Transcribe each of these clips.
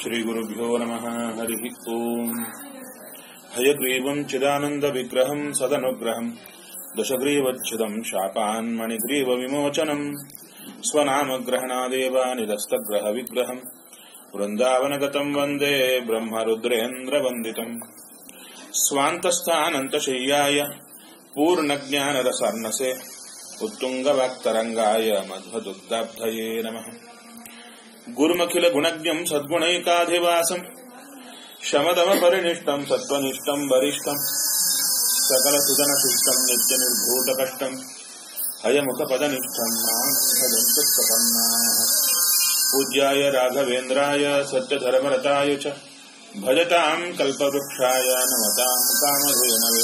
श्रीगुरुभ्यो नमः हरिः ओम् हयग्रीवम् चिदानन्दविग्रहम् सदनुग्रहम् दशग्रीवच्छिदम् शापान्मणिग्रीवविमोचनम् स्वनामग्रहणादेव निरस्तग्रहविग्रहम् वृन्दावनगतम् वन्दे ब्रह्मरुद्रेन्द्रवन्दितम् स्वान्तस्थानन्तशय्याय पूर्णज्ञानरसर्णसे उत्तुङ्गवाक्तरङ्गाय मध्वदुग्धाब्धये नमः गुरुमखिलगुणज्ञम् सद्गुणैकाधिवासम् शमदमपरिनिष्टम् सत्त्वनिष्ठम् वरिष्ठम् सकलसुजनशिष्टम् नित्यनिर्भूतकष्टम् हयमुखपदनिष्ठम् माम् भजन्तु प्रपन्नाः पूज्याय राघवेन्द्राय सत्यधर्मरताय च भजताम् कल्पवृक्षाय नमताम् कामधेनवे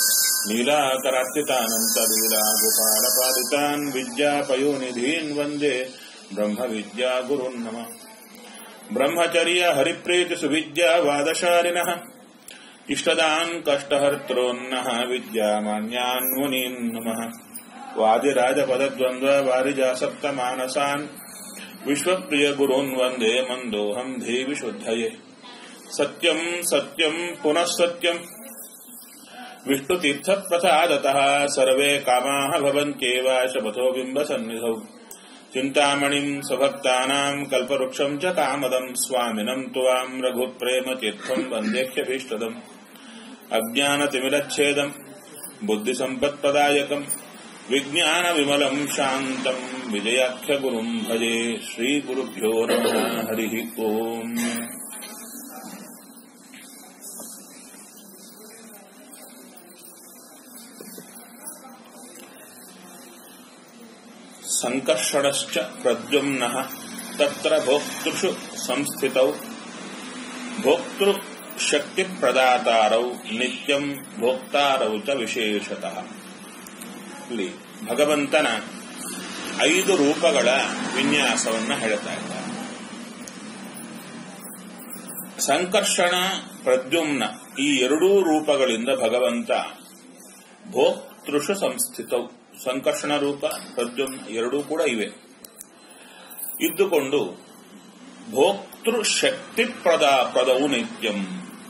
नीलाकरार्चितानन्तलीलागोपालपादितान् विद्यापयोनिधीन् वन्दे ब्रह्मविद्यागुरुन् नमः ब्रह्मचर्य हरिप्रीतिसुविद्यावादशालिनः इष्टदान् कष्टहर्त्रोन्नः विद्यामान्यान् मुनीन् नमः वादिराजपदद्वन्द्ववारिजासप्तमानसान् विश्वप्रियगुरून् वन्दे मन्दोऽहम् धीविशुद्धये सत्यम् सत्यम् पुनः सत्यम् विष्णुतीर्थप्रसादतः सर्वे कामाः भवन्त्येव शपथो बिम्बसन्निधौ चिन्तामणिम् स्वभक्तानाम् कल्पवृक्षम् च कामदम् स्वामिनम् त्वाम् रघुप्रेमतीर्थम् वन्देह्यभीष्टदम् अज्ञानतिमिरच्छेदम् बुद्धिसम्पत्प्रदायकम् विज्ञानविमलम् शान्तम् विजयाख्यगुरुम् भजे श्रीगुरुभ्यो नमः हरिः ओम् सङ्कर्षणश्च प्रद्युम्नः तत्र भोक्तृषु संस्थितौ भोक्तೃಶಕ್ತಿಪ್ರದಾತಾರೌ ನಿತ್ಯಂ ಭೋಕ್ತಾರೌ ಚ ವಿಶೇಷತಃ ಇಲ್ಲಿ ಭಗವಂತನ ಐದು ರೂಪಗಳ ವಿನ್ಯಾಸವನ್ನ ಹೇಳ್ತಾ ಇದ್ದಾರೆ ಸಂಕರ್ಷಣ ಪ್ರದ್ಯುಮ್ನ ಈ ಎರಡೂ ರೂಪಗಳಿಂದ ಭಗವಂತ ಭೋಕ್ತೃಷು ಸಂಸ್ಥಿತವು ಸಂಕರ್ಷಣ ರೂಪ ಪ್ರದ್ಯುಮ್ನ ಎರಡೂ ಕೂಡ ಇವೆ ಇದ್ದುಕೊಂಡು ಭೋಕ್ತೃ ಶಕ್ತಿ ಪ್ರದ ಪದವು ನಿತ್ಯಂ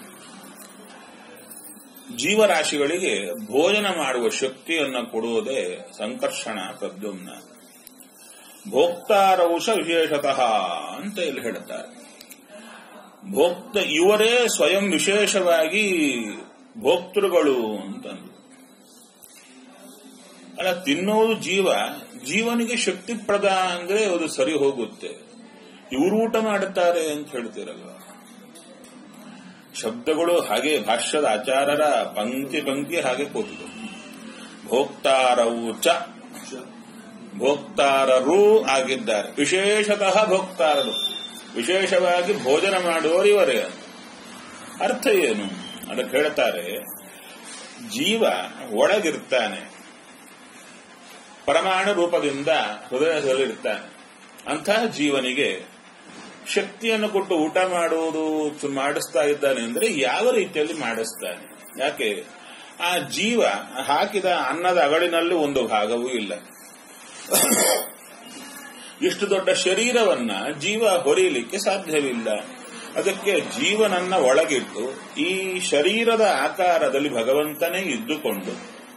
ಜೀವರಾಶಿಗಳಿಗೆ ಭೋಜನ ಮಾಡುವ ಶಕ್ತಿಯನ್ನು ಕೊಡುವುದೇ ಸಂಕರ್ಷಣ ಪ್ರದ್ಯುಮ್ನ ಭೋಕ್ತಾರೌಷ ವಿಶೇಷತಃ ಅಂತ ಇಲ್ಲಿ ಹೇಳುತ್ತಾರೆ ಭೋಕ್ತ ಇವರೇ ಸ್ವಯಂ ವಿಶೇಷವಾಗಿ ಭೋಕ್ತೃಗಳು ಅಂತಂದು ಅಲ್ಲ ತಿನ್ನೋದು ಜೀವ ಜೀವನಿಗೆ ಶಕ್ತಿಪ್ರದ ಅಂದ್ರೆ ಅದು ಸರಿ ಹೋಗುತ್ತೆ ಇವರು ಊಟ ಮಾಡುತ್ತಾರೆ ಅಂತ ಹೇಳ್ತೀರಲ್ವ ಶಬ್ದಗಳು ಹಾಗೆ ಭಾಷ್ಯದ ಆಚಾರರ ಪಂಕ್ತಿ ಪಂಕ್ತಿ ಹಾಗೆ ಕೂತಿದೆ ಭೋಕ್ತಾರವು ಚ ಭೋಕ್ತಾರರೂ ಆಗಿದ್ದಾರೆ ವಿಶೇಷತಃ ಭೋಕ್ತಾರರು ವಿಶೇಷವಾಗಿ ಭೋಜನ ಮಾಡುವವರು ಇವರೇ ಅರ್ಥ ಏನು ಅದಕ್ಕೆ ಹೇಳ್ತಾರೆ ಜೀವ ಒಳಗಿರ್ತಾನೆ ಪರಮಾಣು ರೂಪದಿಂದ ಹೃದಯದಲ್ಲಿರ್ತಾನೆ ಅಂತಹ ಜೀವನಿಗೆ ಶಕ್ತಿಯನ್ನು ಕೊಟ್ಟು ಊಟ ಮಾಡುವುದು ಮಾಡಿಸ್ತಾ ಇದ್ದಾನೆ ಅಂದ್ರೆ ಯಾವ ರೀತಿಯಲ್ಲಿ ಮಾಡಿಸ್ತಾನೆ ಯಾಕೆ ಆ ಜೀವ ಹಾಕಿದ ಅನ್ನದ ಅಗಳಿನಲ್ಲಿ ಒಂದು ಭಾಗವೂ ಇಲ್ಲ ಇಷ್ಟು ದೊಡ್ಡ ಶರೀರವನ್ನ ಜೀವ ಹೊರೀಲಿಕ್ಕೆ ಸಾಧ್ಯವಿಲ್ಲ ಅದಕ್ಕೆ ಜೀವನನ್ನ ಒಳಗಿಟ್ಟು ಈ ಶರೀರದ ಆಕಾರದಲ್ಲಿ ಭಗವಂತನೇ ಇದ್ದುಕೊಂಡು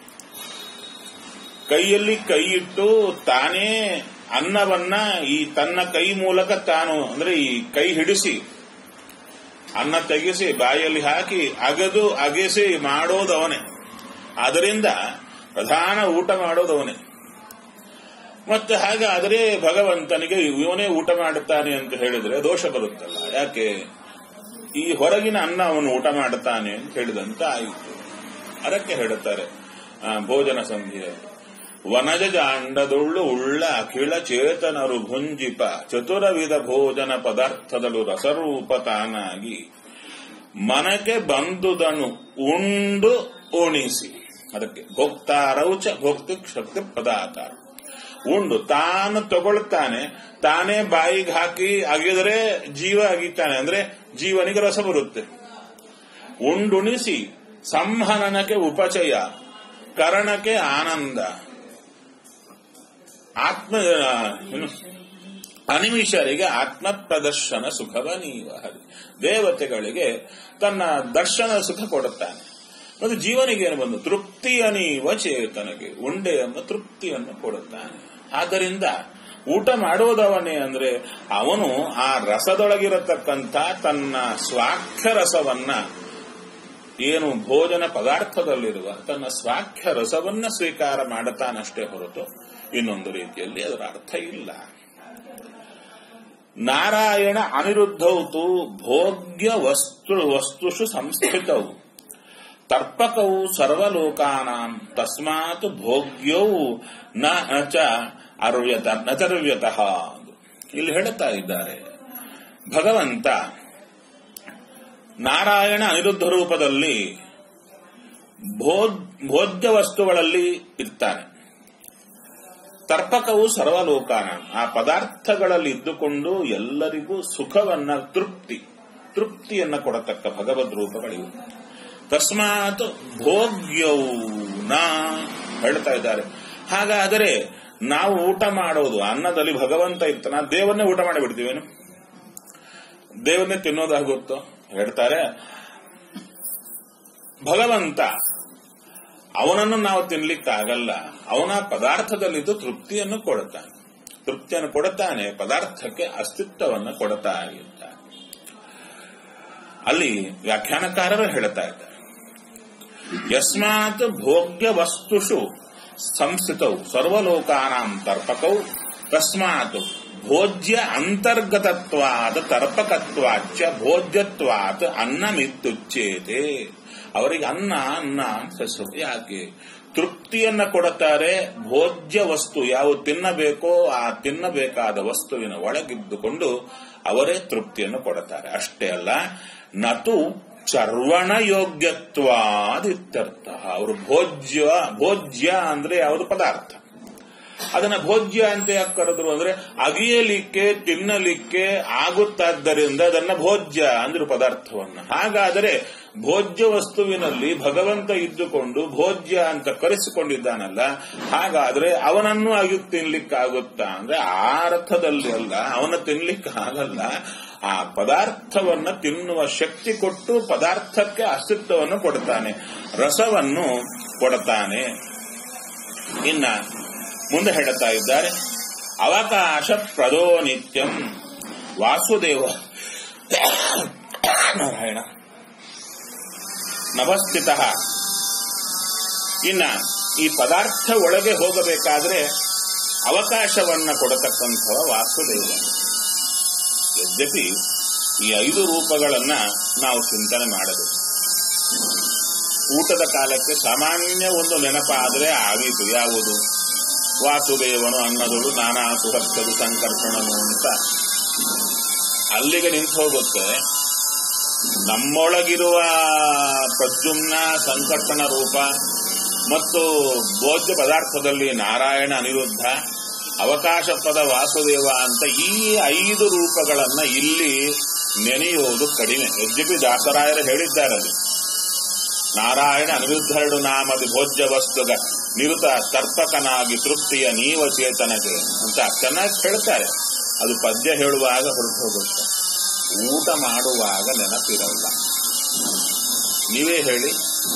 ಕೈಯಲ್ಲಿ ಕೈ ಇಟ್ಟು ತಾನೇ ಅನ್ನವನ್ನ ಈ ತನ್ನ ಕೈ ಮೂಲಕ ತಾನು ಅಂದ್ರೆ ಈ ಕೈ ಹಿಡಿಸಿ ಅನ್ನ ತೆಗೆಸಿ ಬಾಯಲ್ಲಿ ಹಾಕಿ ಅಗದು ಅಗೆಸಿ ಮಾಡೋದವನೇ ಅದರಿಂದ ಪ್ರಧಾನ ಊಟ ಮಾಡೋದವನೇ ಮತ್ತೆ ಹಾಗಾದರೆ ಭಗವಂತನಿಗೆ ಇವನೇ ಊಟ ಮಾಡುತ್ತಾನೆ ಅಂತ ಹೇಳಿದ್ರೆ ದೋಷ ಬರುತ್ತಲ್ಲ ಯಾಕೆ ಈ ಹೊರಗಿನ ಅನ್ನ ಅವನು ಊಟ ಮಾಡುತ್ತಾನೆ ಅಂತ ಹೇಳಿದಂತ ಆಯಿತು ಅದಕ್ಕೆ ಹೇಳುತ್ತಾರೆ ಭೋಜನ ಸಂಧಿಯಲ್ಲಿ ವನಜ ಜಾಂಡದೊಳ್ಳು ಉಳ್ಳ ಅಖಿಳ ಚೇತನರು ಭುಂಜಿಪ ಚತುರವಿಧ ಭೋಜನ ಪದಾರ್ಥದಲು ರಸರೂಪ ತಾನಾಗಿ ಮನಕ್ಕೆ ಬಂದುದನು ಉಂಡು ಉಣಿಸಿ ಅದಕ್ಕೆ ಭೋಕ್ತಾರೌಚ ಭೋಕ್ತಿ ಶಕ್ತಿ ಪದಾರ್ಥ ಉಂಡು ತಾನು ತಗೊಳ್ತಾನೆ ತಾನೇ ಬಾಯಿಗೆ ಹಾಕಿ ಅಗಿದರೆ ಜೀವ ಅಗಿತಾನೆ ಅಂದ್ರೆ ಜೀವನಿಗೆ ರಸ ಬರುತ್ತೆ ಉಂಡುಣಿಸಿ ಸಂಹನನಕ್ಕೆ ಉಪಚಯ ಕರಣಕ್ಕೆ ಆನಂದ ಆತ್ಮ ಏನು ಅನಿಮಿಷರಿಗೆ ಆತ್ಮ ಪ್ರದರ್ಶನ ಸುಖವ ನೀವ ಹರಿ ದೇವತೆಗಳಿಗೆ ತನ್ನ ದರ್ಶನ ಸುಖ ಕೊಡುತ್ತಾನೆ ಮತ್ತು ಜೀವನಿಗೆ ಏನು ಬಂದು ತೃಪ್ತಿಯನೀವ ಚೇತನಗೆ ಉಂಡೆ ಎಂಬ ತೃಪ್ತಿಯನ್ನು ಕೊಡುತ್ತಾನೆ ಆದ್ದರಿಂದ ಊಟ ಮಾಡುವುದವನೇ ಅಂದ್ರೆ ಅವನು ಆ ರಸದೊಳಗಿರತಕ್ಕಂಥ ತನ್ನ ಸ್ವಾಖ್ಯ ರಸವನ್ನ ಏನು ಭೋಜನ ಪದಾರ್ಥದಲ್ಲಿರುವ ತನ್ನ ಸ್ವಾಖ್ಯ ರಸವನ್ನ ಸ್ವೀಕಾರ ಮಾಡುತ್ತಾನಷ್ಟೇ ಹೊರತು ಇನ್ನೊಂದು ರೀತಿಯಲ್ಲಿ ಅದರ ಅರ್ಥ ಇಲ್ಲ ನಾರಾಯಣ ಅನಿರುದ್ಧೌತು ಭೋಗ್ಯ ವಸ್ತು ವಸ್ತುಷು ಸಂಸ್ಥಿತವು ತರ್ಪಕವು ಸರ್ವಲೋಕಾನಾಂ ತಸ್ಮಾತ್ ಭೋಗ್ಯೌ ನ ಚ ಅರ್ವ್ಯತ ನಚರ್ವ್ಯತಃ ಇಲ್ಲಿ ಹೇಳುತ್ತಾ ಇದ್ದಾರೆ ಭಗವಂತ ನಾರಾಯಣ ಅನಿರುದ್ಧ ರೂಪದಲ್ಲಿ ಭೋಜ್ಯ ವಸ್ತುಗಳಲ್ಲಿ ಇರ್ತಾನೆ ತರ್ಪಕವು ಸರ್ವಲೋಕಾನ ಆ ಪದಾರ್ಥಗಳಲ್ಲಿ ಇದ್ದುಕೊಂಡು ಎಲ್ಲರಿಗೂ ಸುಖವನ್ನ ತೃಪ್ತಿ ತೃಪ್ತಿಯನ್ನ ಕೊಡತಕ್ಕ ಭಗವದ್ ರೂಪಗಳಿವೆ ತಸ್ಮಾತ್ ಭೋಗ್ಯವು ನಾ ಹೇಳ್ತಾ ಇದ್ದಾರೆ ಹಾಗಾದರೆ ನಾವು ಊಟ ಮಾಡೋದು ಅನ್ನದಲ್ಲಿ ಭಗವಂತ ಇರ್ತಾನ ದೇವನ್ನೇ ಊಟ ಮಾಡಿಬಿಡ್ತೀವೇನು ದೇವನ್ನೇ ತಿನ್ನೋದಾಗುತ್ತೋ ಹೇಳ್ತಾರೆ ಭಗವಂತ ಅವನನ್ನು ನಾವು ತಿನ್ಲಿಕ್ಕಾಗಲ್ಲ ಅವನ ಪದಾರ್ಥದಲ್ಲಿದ್ದು ತೃಪ್ತಿಯನ್ನು ಕೊಡುತ್ತಾನೆ ತೃಪ್ತಿಯನ್ನು ಕೊಡುತ್ತಾನೆ ಪದಾರ್ಥಕ್ಕೆ ಅಸ್ತಿತ್ವವನ್ನು ಕೊಡುತ್ತಾ ಇರ್ತಾನೆ ಅಲ್ಲಿ ವ್ಯಾಖ್ಯಾನಕಾರರು ಹೇಳುತ್ತಾ ಇದ್ದಾರೆ ಯಸ್ಮಾತ್ ಭೋಗ್ಯ ವಸ್ತುಷು ಸಂಸ್ಥಿತವು ಸರ್ವಲೋಕಾನಾಂ ತರ್ಪಕೌ ತಸ್ಮಾತ್ ಭೋಜ್ಯ ಅಂತರ್ಗತತ್ವಾದ ತರ್ಪಕತ್ವಾಚ ಭೋಜ್ಯತ್ವಾತ್ ಅನ್ನಮಿತ್ತುಚ್ಚೇತೆ ಅವರಿಗೆ ಅನ್ನ ಅನ್ನ ಅಂತ ಹೆಸರು ಯಾಕೆ ತೃಪ್ತಿಯನ್ನ ಕೊಡುತ್ತಾರೆ ಭೋಜ್ಯ ವಸ್ತು ಯಾವ ತಿನ್ನಬೇಕೋ ಆ ತಿನ್ನಬೇಕಾದ ವಸ್ತುವಿನ ಒಳಗಿದ್ದುಕೊಂಡು ಅವರೇ ತೃಪ್ತಿಯನ್ನು ಕೊಡುತ್ತಾರೆ ಅಷ್ಟೇ ಅಲ್ಲ ನತು ಚರ್ವಣ ಯೋಗ್ಯತ್ವಾದಿತ್ಯರ್ಥ ಅವರು ಭೋಜ್ಯ ಭೋಜ್ಯ ಅಂದ್ರೆ ಯಾವುದು ಪದಾರ್ಥ ಅದನ್ನ ಭೋಜ್ಯ ಅಂತ ಯಾಕೆ ಕರೆದ್ರು ಅಂದ್ರೆ ಅಗಿಯಲಿಕ್ಕೆ ತಿನ್ನಲಿಕ್ಕೆ ಆಗುತ್ತಾದ್ದರಿಂದ ಅದನ್ನ ಭೋಜ್ಯ ಅಂದ್ರೆ ಪದಾರ್ಥವನ್ನ ಹಾಗಾದರೆ ಭೋಜ್ಯ ವಸ್ತುವಿನಲ್ಲಿ ಭಗವಂತ ಇದ್ದುಕೊಂಡು ಭೋಜ್ಯ ಅಂತ ಕರೆಸಿಕೊಂಡಿದ್ದಾನಲ್ಲ ಹಾಗಾದ್ರೆ ಅವನನ್ನು ಅಗಿ ತಿನ್ಲಿಕ್ಕಾಗುತ್ತಾ ಅಂದ್ರೆ ಆ ಅರ್ಥದಲ್ಲಿ ಅಲ್ಲ ಅವನ ತಿನ್ಲಿಕ್ಕೆ ಆಗಲ್ಲ ಆ ಪದಾರ್ಥವನ್ನ ತಿನ್ನುವ ಶಕ್ತಿ ಕೊಟ್ಟು ಪದಾರ್ಥಕ್ಕೆ ಅಸ್ತಿತ್ವವನ್ನು ಕೊಡ್ತಾನೆ ರಸವನ್ನು ಕೊಡ್ತಾನೆ ಇನ್ನ ಮುಂದೆ ಹೇಳುತ್ತಾ ಇದ್ದಾರೆ ಅವಕಾಶ ಪ್ರದೋ ನಿತ್ಯಂ ವಾಸುದೇವ ನಾರಾಯಣ ನವಸ್ಥಿತ ಇನ್ನ ಈ ಪದಾರ್ಥ ಒಳಗೆ ಹೋಗಬೇಕಾದ್ರೆ ಅವಕಾಶವನ್ನ ಕೊಡತಕ್ಕಂಥವ ವಾಸುದೇವ ಯದ್ಯಪಿ ಈ ಐದು ರೂಪಗಳನ್ನ ನಾವು ಚಿಂತನೆ ಮಾಡಬೇಕು ಊಟದ ಕಾಲಕ್ಕೆ ಸಾಮಾನ್ಯ ಒಂದು ನೆನಪಾದರೆ ಆದೀತು ಯಾವುದು ವಾಸುದೇವನು ಅನ್ನದಳು ನಾನಾ ಸುರಕ್ಷದು ಸಂಕರ್ಷಣನು ಅಂತ ಅಲ್ಲಿಗೆ ನಿಂತು ಹೋಗುತ್ತೆ ನಮ್ಮೊಳಗಿರುವ ಪ್ರದ್ಯುಮ್ನ ಸಂಕರ್ಷಣ ರೂಪ ಮತ್ತು ಭೋಜ್ಯ ಪದಾರ್ಥದಲ್ಲಿ ನಾರಾಯಣ ಅನಿರುದ್ಧ ಅವಕಾಶ ಪದ ವಾಸುದೇವ ಅಂತ ಈ ಐದು ರೂಪಗಳನ್ನ ಇಲ್ಲಿ ನೆನೆಯುವುದು ಕಡಿಮೆ ಯದ್ಯಪಿ ದಾಸರಾಯರು ಹೇಳಿದ್ದಾರೆ ಅದು ನಾರಾಯಣ ಅನಿರುದ್ಧರಡು ನಾಮದಿ ಭೋಜ್ಯ ವಸ್ತುಗ ನಿರುತ ತರ್ಪಕನಾಗಿ ತೃಪ್ತಿಯ ನೀವ ಚೇತನಗೆ ಅಂತ ಚೆನ್ನಾಗಿ ಹೇಳ್ತಾರೆ ಅದು ಪದ್ಯ ಹೇಳುವಾಗ ಹೊರಟು ಹೋಗುತ್ತೆ ಊಟ ಮಾಡುವಾಗ ನೆನಪಿರಲ್ಲ ನೀವೇ ಹೇಳಿ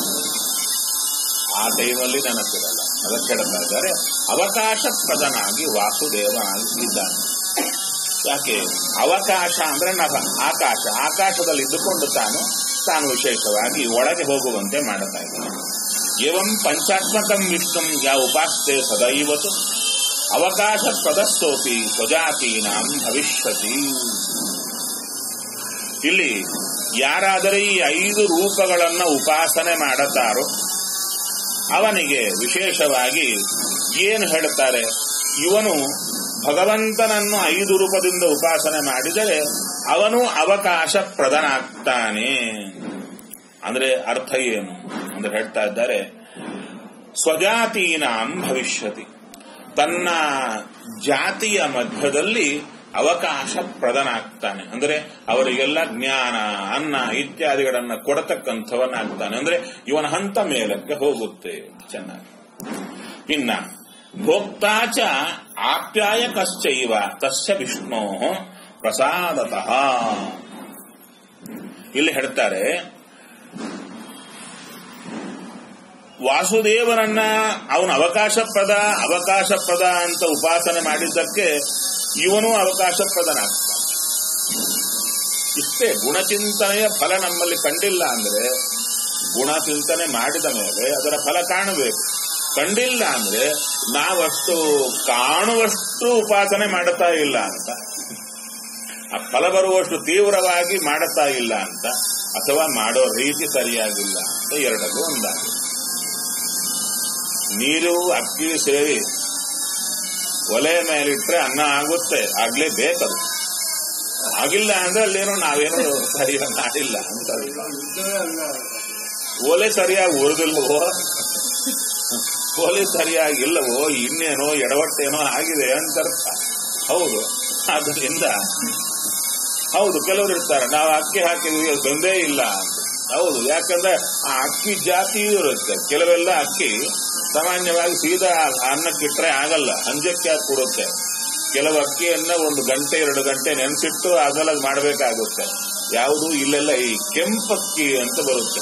ಆ ಟೈಮಲ್ಲಿ ನೆನಪಿರಲ್ಲ ಅದಕ್ಕೆ ಹೇಳ್ತಾ ಇದ್ದಾರೆ ಅವಕಾಶ ಪ್ರದನಾಗಿ ವಾಸುದೇವ ಇದ್ದಾನೆ ಯಾಕೆ ಅವಕಾಶ ಅಂದ್ರೆ ನಭ ಆಕಾಶ ಆಕಾಶದಲ್ಲಿ ಇದ್ದುಕೊಂಡು ತಾನು ತಾನು ವಿಶೇಷವಾಗಿ ಒಳಗೆ ಹೋಗುವಂತೆ ಮಾಡುತ್ತಾ ಇದ್ದಾನೆ ಏವಂ ಪಂಚಾತ್ಮಕಂ ವಿಷ್ಣು ಯಾ ಉಪಾಸ್ತೆ ಸದೈವತು ಅವಕಾಶ ಪ್ರದಸ್ತೋಪಿ ಸ್ವಜಾತೀನಾಂ ಭವಿಷ್ಯತಿ ಇಲ್ಲಿ ಯಾರಾದರೆ ಈ ಐದು ರೂಪಗಳನ್ನ ಉಪಾಸನೆ ಮಾಡುತ್ತಾರೋ ಅವನಿಗೆ ವಿಶೇಷವಾಗಿ ಏನು ಹೇಳುತ್ತಾರೆ ಇವನು ಭಗವಂತನನ್ನು ಐದು ರೂಪದಿಂದ ಉಪಾಸನೆ ಮಾಡಿದರೆ ಅವನು ಅವಕಾಶ ಪ್ರದನಾಗ್ತಾನೆ ಅಂದ್ರೆ ಅರ್ಥ ಏನು ಅಂದ್ರೆ ಹೇಳ್ತಾ ಇದ್ದಾರೆ ಸ್ವಜಾತೀನಾಂ ಭವಿಷ್ಯತಿ ತನ್ನ ಜಾತಿಯ ಮಧ್ಯದಲ್ಲಿ ಅವಕಾಶ ಪ್ರದನಾಗ್ತಾನೆ ಅಂದ್ರೆ ಅವರಿಗೆಲ್ಲ ಜ್ಞಾನ ಅನ್ನ ಇತ್ಯಾದಿಗಳನ್ನ ಕೊಡತಕ್ಕಂಥವನ್ನಾಗ್ತಾನೆ ಅಂದ್ರೆ ಇವನ ಹಂತ ಮೇಲಕ್ಕೆ ಹೋಗುತ್ತೆ ಚೆನ್ನಾಗಿ ಇನ್ನ ಭೋಕ್ತಾಚ ಆಪ್ಯಾಯ ಕಶ್ಚೈವ ತಸ್ಯ ವಿಷ್ಣೋ ಪ್ರಸಾದತಃ ಇಲ್ಲಿ ಹೇಳ್ತಾರೆ ವಾಸುದೇವನನ್ನ ಅವನ ಅವಕಾಶಪ್ರದ ಅವಕಾಶಪ್ರದ ಅಂತ ಉಪಾಸನೆ ಮಾಡಿದ್ದಕ್ಕೆ ಇವನು ಅವಕಾಶಪ್ರದನಾಗ್ತಾನೆ ಇಷ್ಟೇ ಗುಣಚಿಂತನೆಯ ಫಲ ನಮ್ಮಲ್ಲಿ ಕಂಡಿಲ್ಲ ಅಂದ್ರೆ ಗುಣಚಿಂತನೆ ಮಾಡಿದ ಮೇಲೆ ಅದರ ಫಲ ಕಾಣಬೇಕು ಕಂಡಿಲ್ಲ ಅಂದ್ರೆ ನಾವಷ್ಟು ಕಾಣುವಷ್ಟು ಉಪಾಸನೆ ಮಾಡುತ್ತಾ ಇಲ್ಲ ಅಂತ ಆ ಫಲ ಬರುವಷ್ಟು ತೀವ್ರವಾಗಿ ಮಾಡುತ್ತಾ ಇಲ್ಲ ಅಂತ ಅಥವಾ ಮಾಡೋ ರೀತಿ ಸರಿಯಾಗಿಲ್ಲ ಅಂತ ಎರಡಕ್ಕೂ ಒಂದಾಗಿದೆ ನೀರು ಅಕ್ಕಿ ಸೇರಿ ಒಲೆ ಮೇಲಿಟ್ರೆ ಅನ್ನ ಆಗುತ್ತೆ ಆಗ್ಲೇ ಬೇಕದು ಆಗಿಲ್ಲ ಅಂದ್ರೆ ಅಲ್ಲೇನೋ ನಾವೇನೋ ಸರಿಯಾಗಿ ಮಾಡಿಲ್ಲ ಅಂತ ಒಲೆ ಸರಿಯಾಗಿ ಉಳಿದಿಲ್ವೋ ಒಲೆ ಸರಿಯಾಗಿಲ್ಲವೋ ಇನ್ನೇನೋ ಎಡವಟ್ಟೇನೋ ಆಗಿದೆ ಅಂತ ಅರ್ಥ ಹೌದು ಆದ್ದರಿಂದ ಹೌದು ಕೆಲವರು ಇರ್ತಾರೆ ನಾವು ಅಕ್ಕಿ ಹಾಕಿದ್ವಿ ಅದು ಬಂದೇ ಇಲ್ಲ ಅಂತ ಹೌದು ಯಾಕಂದ್ರೆ ಆ ಅಕ್ಕಿ ಜಾತಿಯೂ ಇರುತ್ತೆ ಕೆಲವೆಲ್ಲ ಅಕ್ಕಿ ಸಾಮಾನ್ಯವಾಗಿ ಸೀದಾ ಅನ್ನಕ್ಕಿಟ್ರೆ ಆಗಲ್ಲ ಹಂಜಕ್ಕೆ ಹಾಕಿ ಕೊಡುತ್ತೆ ಕೆಲವು ಅಕ್ಕಿಯನ್ನ ಒಂದು ಗಂಟೆ ಎರಡು ಗಂಟೆ ನೆನೆಸಿಟ್ಟು ಆಮೇಲೆ ಅದು ಮಾಡಬೇಕಾಗುತ್ತೆ ಯಾವುದು ಇಲ್ಲೆಲ್ಲ ಈ ಕೆಂಪಕ್ಕಿ ಅಂತ ಬರುತ್ತೆ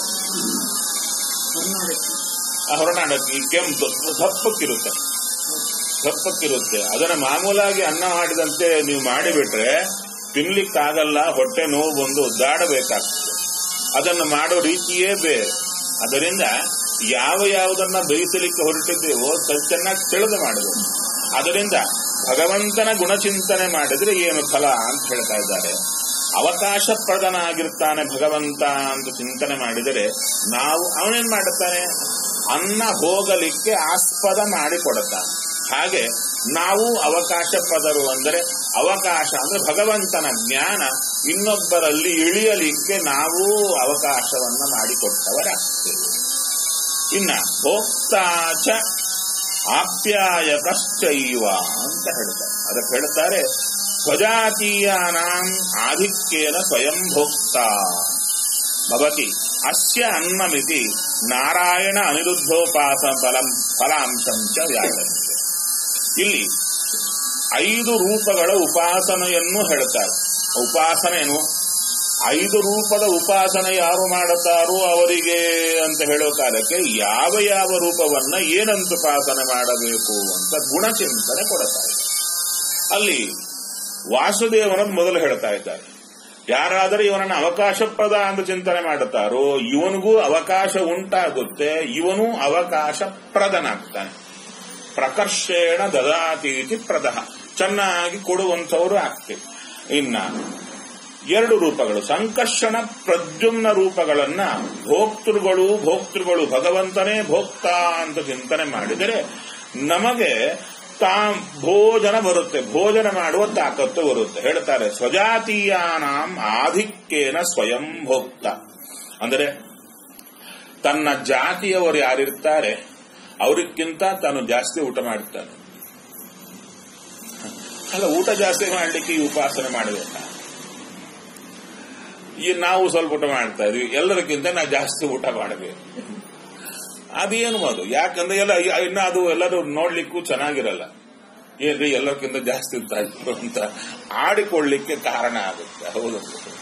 ಆ ಹೊರನಾಡಕ್ಕಿ ಕೆಂಪು ದಪ್ಪಕ್ಕಿರುತ್ತೆ ದಪ್ಪಕ್ಕಿರುತ್ತೆ ಅದನ್ನ ಮಾಮೂಲಾಗಿ ಅನ್ನ ಮಾಡಿದಂತೆ ನೀವು ಮಾಡಿಬಿಟ್ರೆ ತಿನ್ಲಿಕ್ಕಾಗಲ್ಲ ಹೊಟ್ಟೆ ನೋವು ಬಂದು ಒದ್ದಾಡಬೇಕಾಗ್ತದೆ ಅದನ್ನು ಮಾಡೋ ರೀತಿಯೇ ಬೇರೆ ಅದರಿಂದ ಯಾವ ಯಾವುದನ್ನ ಬೇಯಿಸಲಿಕ್ಕೆ ಹೊರಟಿದ್ದೇವೋ ಸ್ವಲ್ಪ ಚೆನ್ನಾಗಿ ತಿಳಿದು ಮಾಡಬೇಕು ಅದರಿಂದ ಭಗವಂತನ ಗುಣಚಿಂತನೆ ಮಾಡಿದ್ರೆ ಏನು ಫಲ ಅಂತ ಹೇಳ್ತಾ ಇದ್ದಾರೆ ಅವಕಾಶ ಪ್ರದನಾಗಿರ್ತಾನೆ ಭಗವಂತ ಅಂತ ಚಿಂತನೆ ಮಾಡಿದರೆ ನಾವು ಅವನೇನ್ ಮಾಡುತ್ತಾನೆ ಅನ್ನ ಹೋಗಲಿಕ್ಕೆ ಆಸ್ಪದ ಮಾಡಿಕೊಡುತ್ತಾನೆ ಹಾಗೆ ನಾವು ಅವಕಾಶ ಪದರು ಅಂದರೆ ಅವಕಾಶ ಅಂದ್ರೆ ಭಗವಂತನ ಜ್ಞಾನ ಇನ್ನೊಬ್ಬರಲ್ಲಿ ಇಳಿಯಲಿಕ್ಕೆ ನಾವು ಅವಕಾಶವನ್ನ ಮಾಡಿಕೊಟ್ಟವರಾಗ್ತೇವೆ ಇನ್ನ ಭೋಕ್ತಾಚ ಆಪ್ಯಾಯಕಶ್ಚೈವ ಅಂತ ಹೇಳ್ತಾರೆ ಅದಕ್ಕೆ ಹೇಳ್ತಾರೆ ಸ್ವಜಾತೀಯಾನಾಂ ಆಧಿಕ್ಯೇನ ಸ್ವಯಂ ಭೋಕ್ತ ಭವತಿ ಅಸ್ಯ ಅನ್ನಮಿತಿ ನಾರಾಯಣ ಅನಿರುದ್ಧೋಪಾಸ ಫಲಂ ಫಲಾಂಶಂ ಚ ವ್ಯಾಕರಿಸಿದೆ ಇಲ್ಲಿ ಐದು ರೂಪಗಳ ಉಪಾಸನೆಯನ್ನು ಹೇಳ್ತಾರೆ ಉಪಾಸನೆಯನ್ನು ಐದು ರೂಪದ ಉಪಾಸನೆ ಯಾರು ಮಾಡುತ್ತಾರೋ ಅವರಿಗೆ ಅಂತ ಹೇಳೋ ಕಾಲಕ್ಕೆ ಯಾವ ಯಾವ ರೂಪವನ್ನ ಏನಂತ ಉಪಾಸನೆ ಮಾಡಬೇಕು ಅಂತ ಗುಣಚಿಂತನೆ ಕೊಡ್ತಾ ಇದ್ದಾರೆ ಅಲ್ಲಿ ವಾಸುದೇವನನ್ನು ಮೊದಲು ಹೇಳ್ತಾ ಇದ್ದಾರೆ ಯಾರಾದರೂ ಇವನನ್ನು ಅವಕಾಶಪ್ರದ ಅಂತ ಚಿಂತನೆ ಮಾಡುತ್ತಾರೋ ಇವನಿಗೂ ಅವಕಾಶ ಉಂಟಾಗುತ್ತೆ ಇವನು ಅವಕಾಶ ಪ್ರದನಾಗ್ತಾನೆ ಪ್ರಕರ್ಷೇಣ ದದಾತೀತಿ ಪ್ರದಹ ಚೆನ್ನಾಗಿ ಕೊಡುವಂಥವರು ಆಗ್ತೇವೆ ಇನ್ನ ಎರಡು ರೂಪಗಳು ಸಂಕರ್ಷಣ ಪ್ರದ್ಯುಮ್ನ ರೂಪಗಳನ್ನ ಭೋಕ್ತೃಗಳು ಭೋಕ್ತೃಗಳು ಭಗವಂತನೇ ಭೋಕ್ತ ಅಂತ ಚಿಂತನೆ ಮಾಡಿದರೆ ನಮಗೆ ತಾ ಭೋಜನ ಬರುತ್ತೆ ಭೋಜನ ಮಾಡುವ ತಾಕತ್ತು ಬರುತ್ತೆ ಹೇಳ್ತಾರೆ ಸ್ವಜಾತೀಯಾನಾಂ ಆಧಿಕ್ಯೇನ ಸ್ವಯಂ ಭೋಕ್ತ ಅಂದರೆ ತನ್ನ ಜಾತಿಯವರು ಯಾರಿರ್ತಾರೆ ಅವರಿಗಿಂತ ತಾನು ಜಾಸ್ತಿ ಊಟ ಮಾಡುತ್ತಾನೆ ಅಲ್ಲ ಊಟ ಜಾಸ್ತಿ ಮಾಡಲಿಕ್ಕೆ ಈ ಉಪಾಸನೆ ಮಾಡಬೇಕಾ ಈ ನಾವು ಸ್ವಲ್ಪ ಊಟ ಮಾಡ್ತಾ ಇದೀವಿ ಎಲ್ಲರಿಗಿಂತ ನಾವು ಜಾಸ್ತಿ ಊಟ ಮಾಡಬೇಕು ಅದೇನು ಅದು ಯಾಕಂದ್ರೆ ಎಲ್ಲ ಇನ್ನ ಅದು ಎಲ್ಲರೂ ನೋಡ್ಲಿಕ್ಕೂ ಚೆನ್ನಾಗಿರಲ್ಲ ಏನ್ರಿ ಎಲ್ಲಕ್ಕಿಂತ ಜಾಸ್ತಿ ಇರ್ತಾ ಇದ್ರು ಅಂತ ಆಡಿಕೊಳ್ಳಿಕ್ಕೆ ಕಾರಣ ಆಗುತ್ತೆ ಹೌದು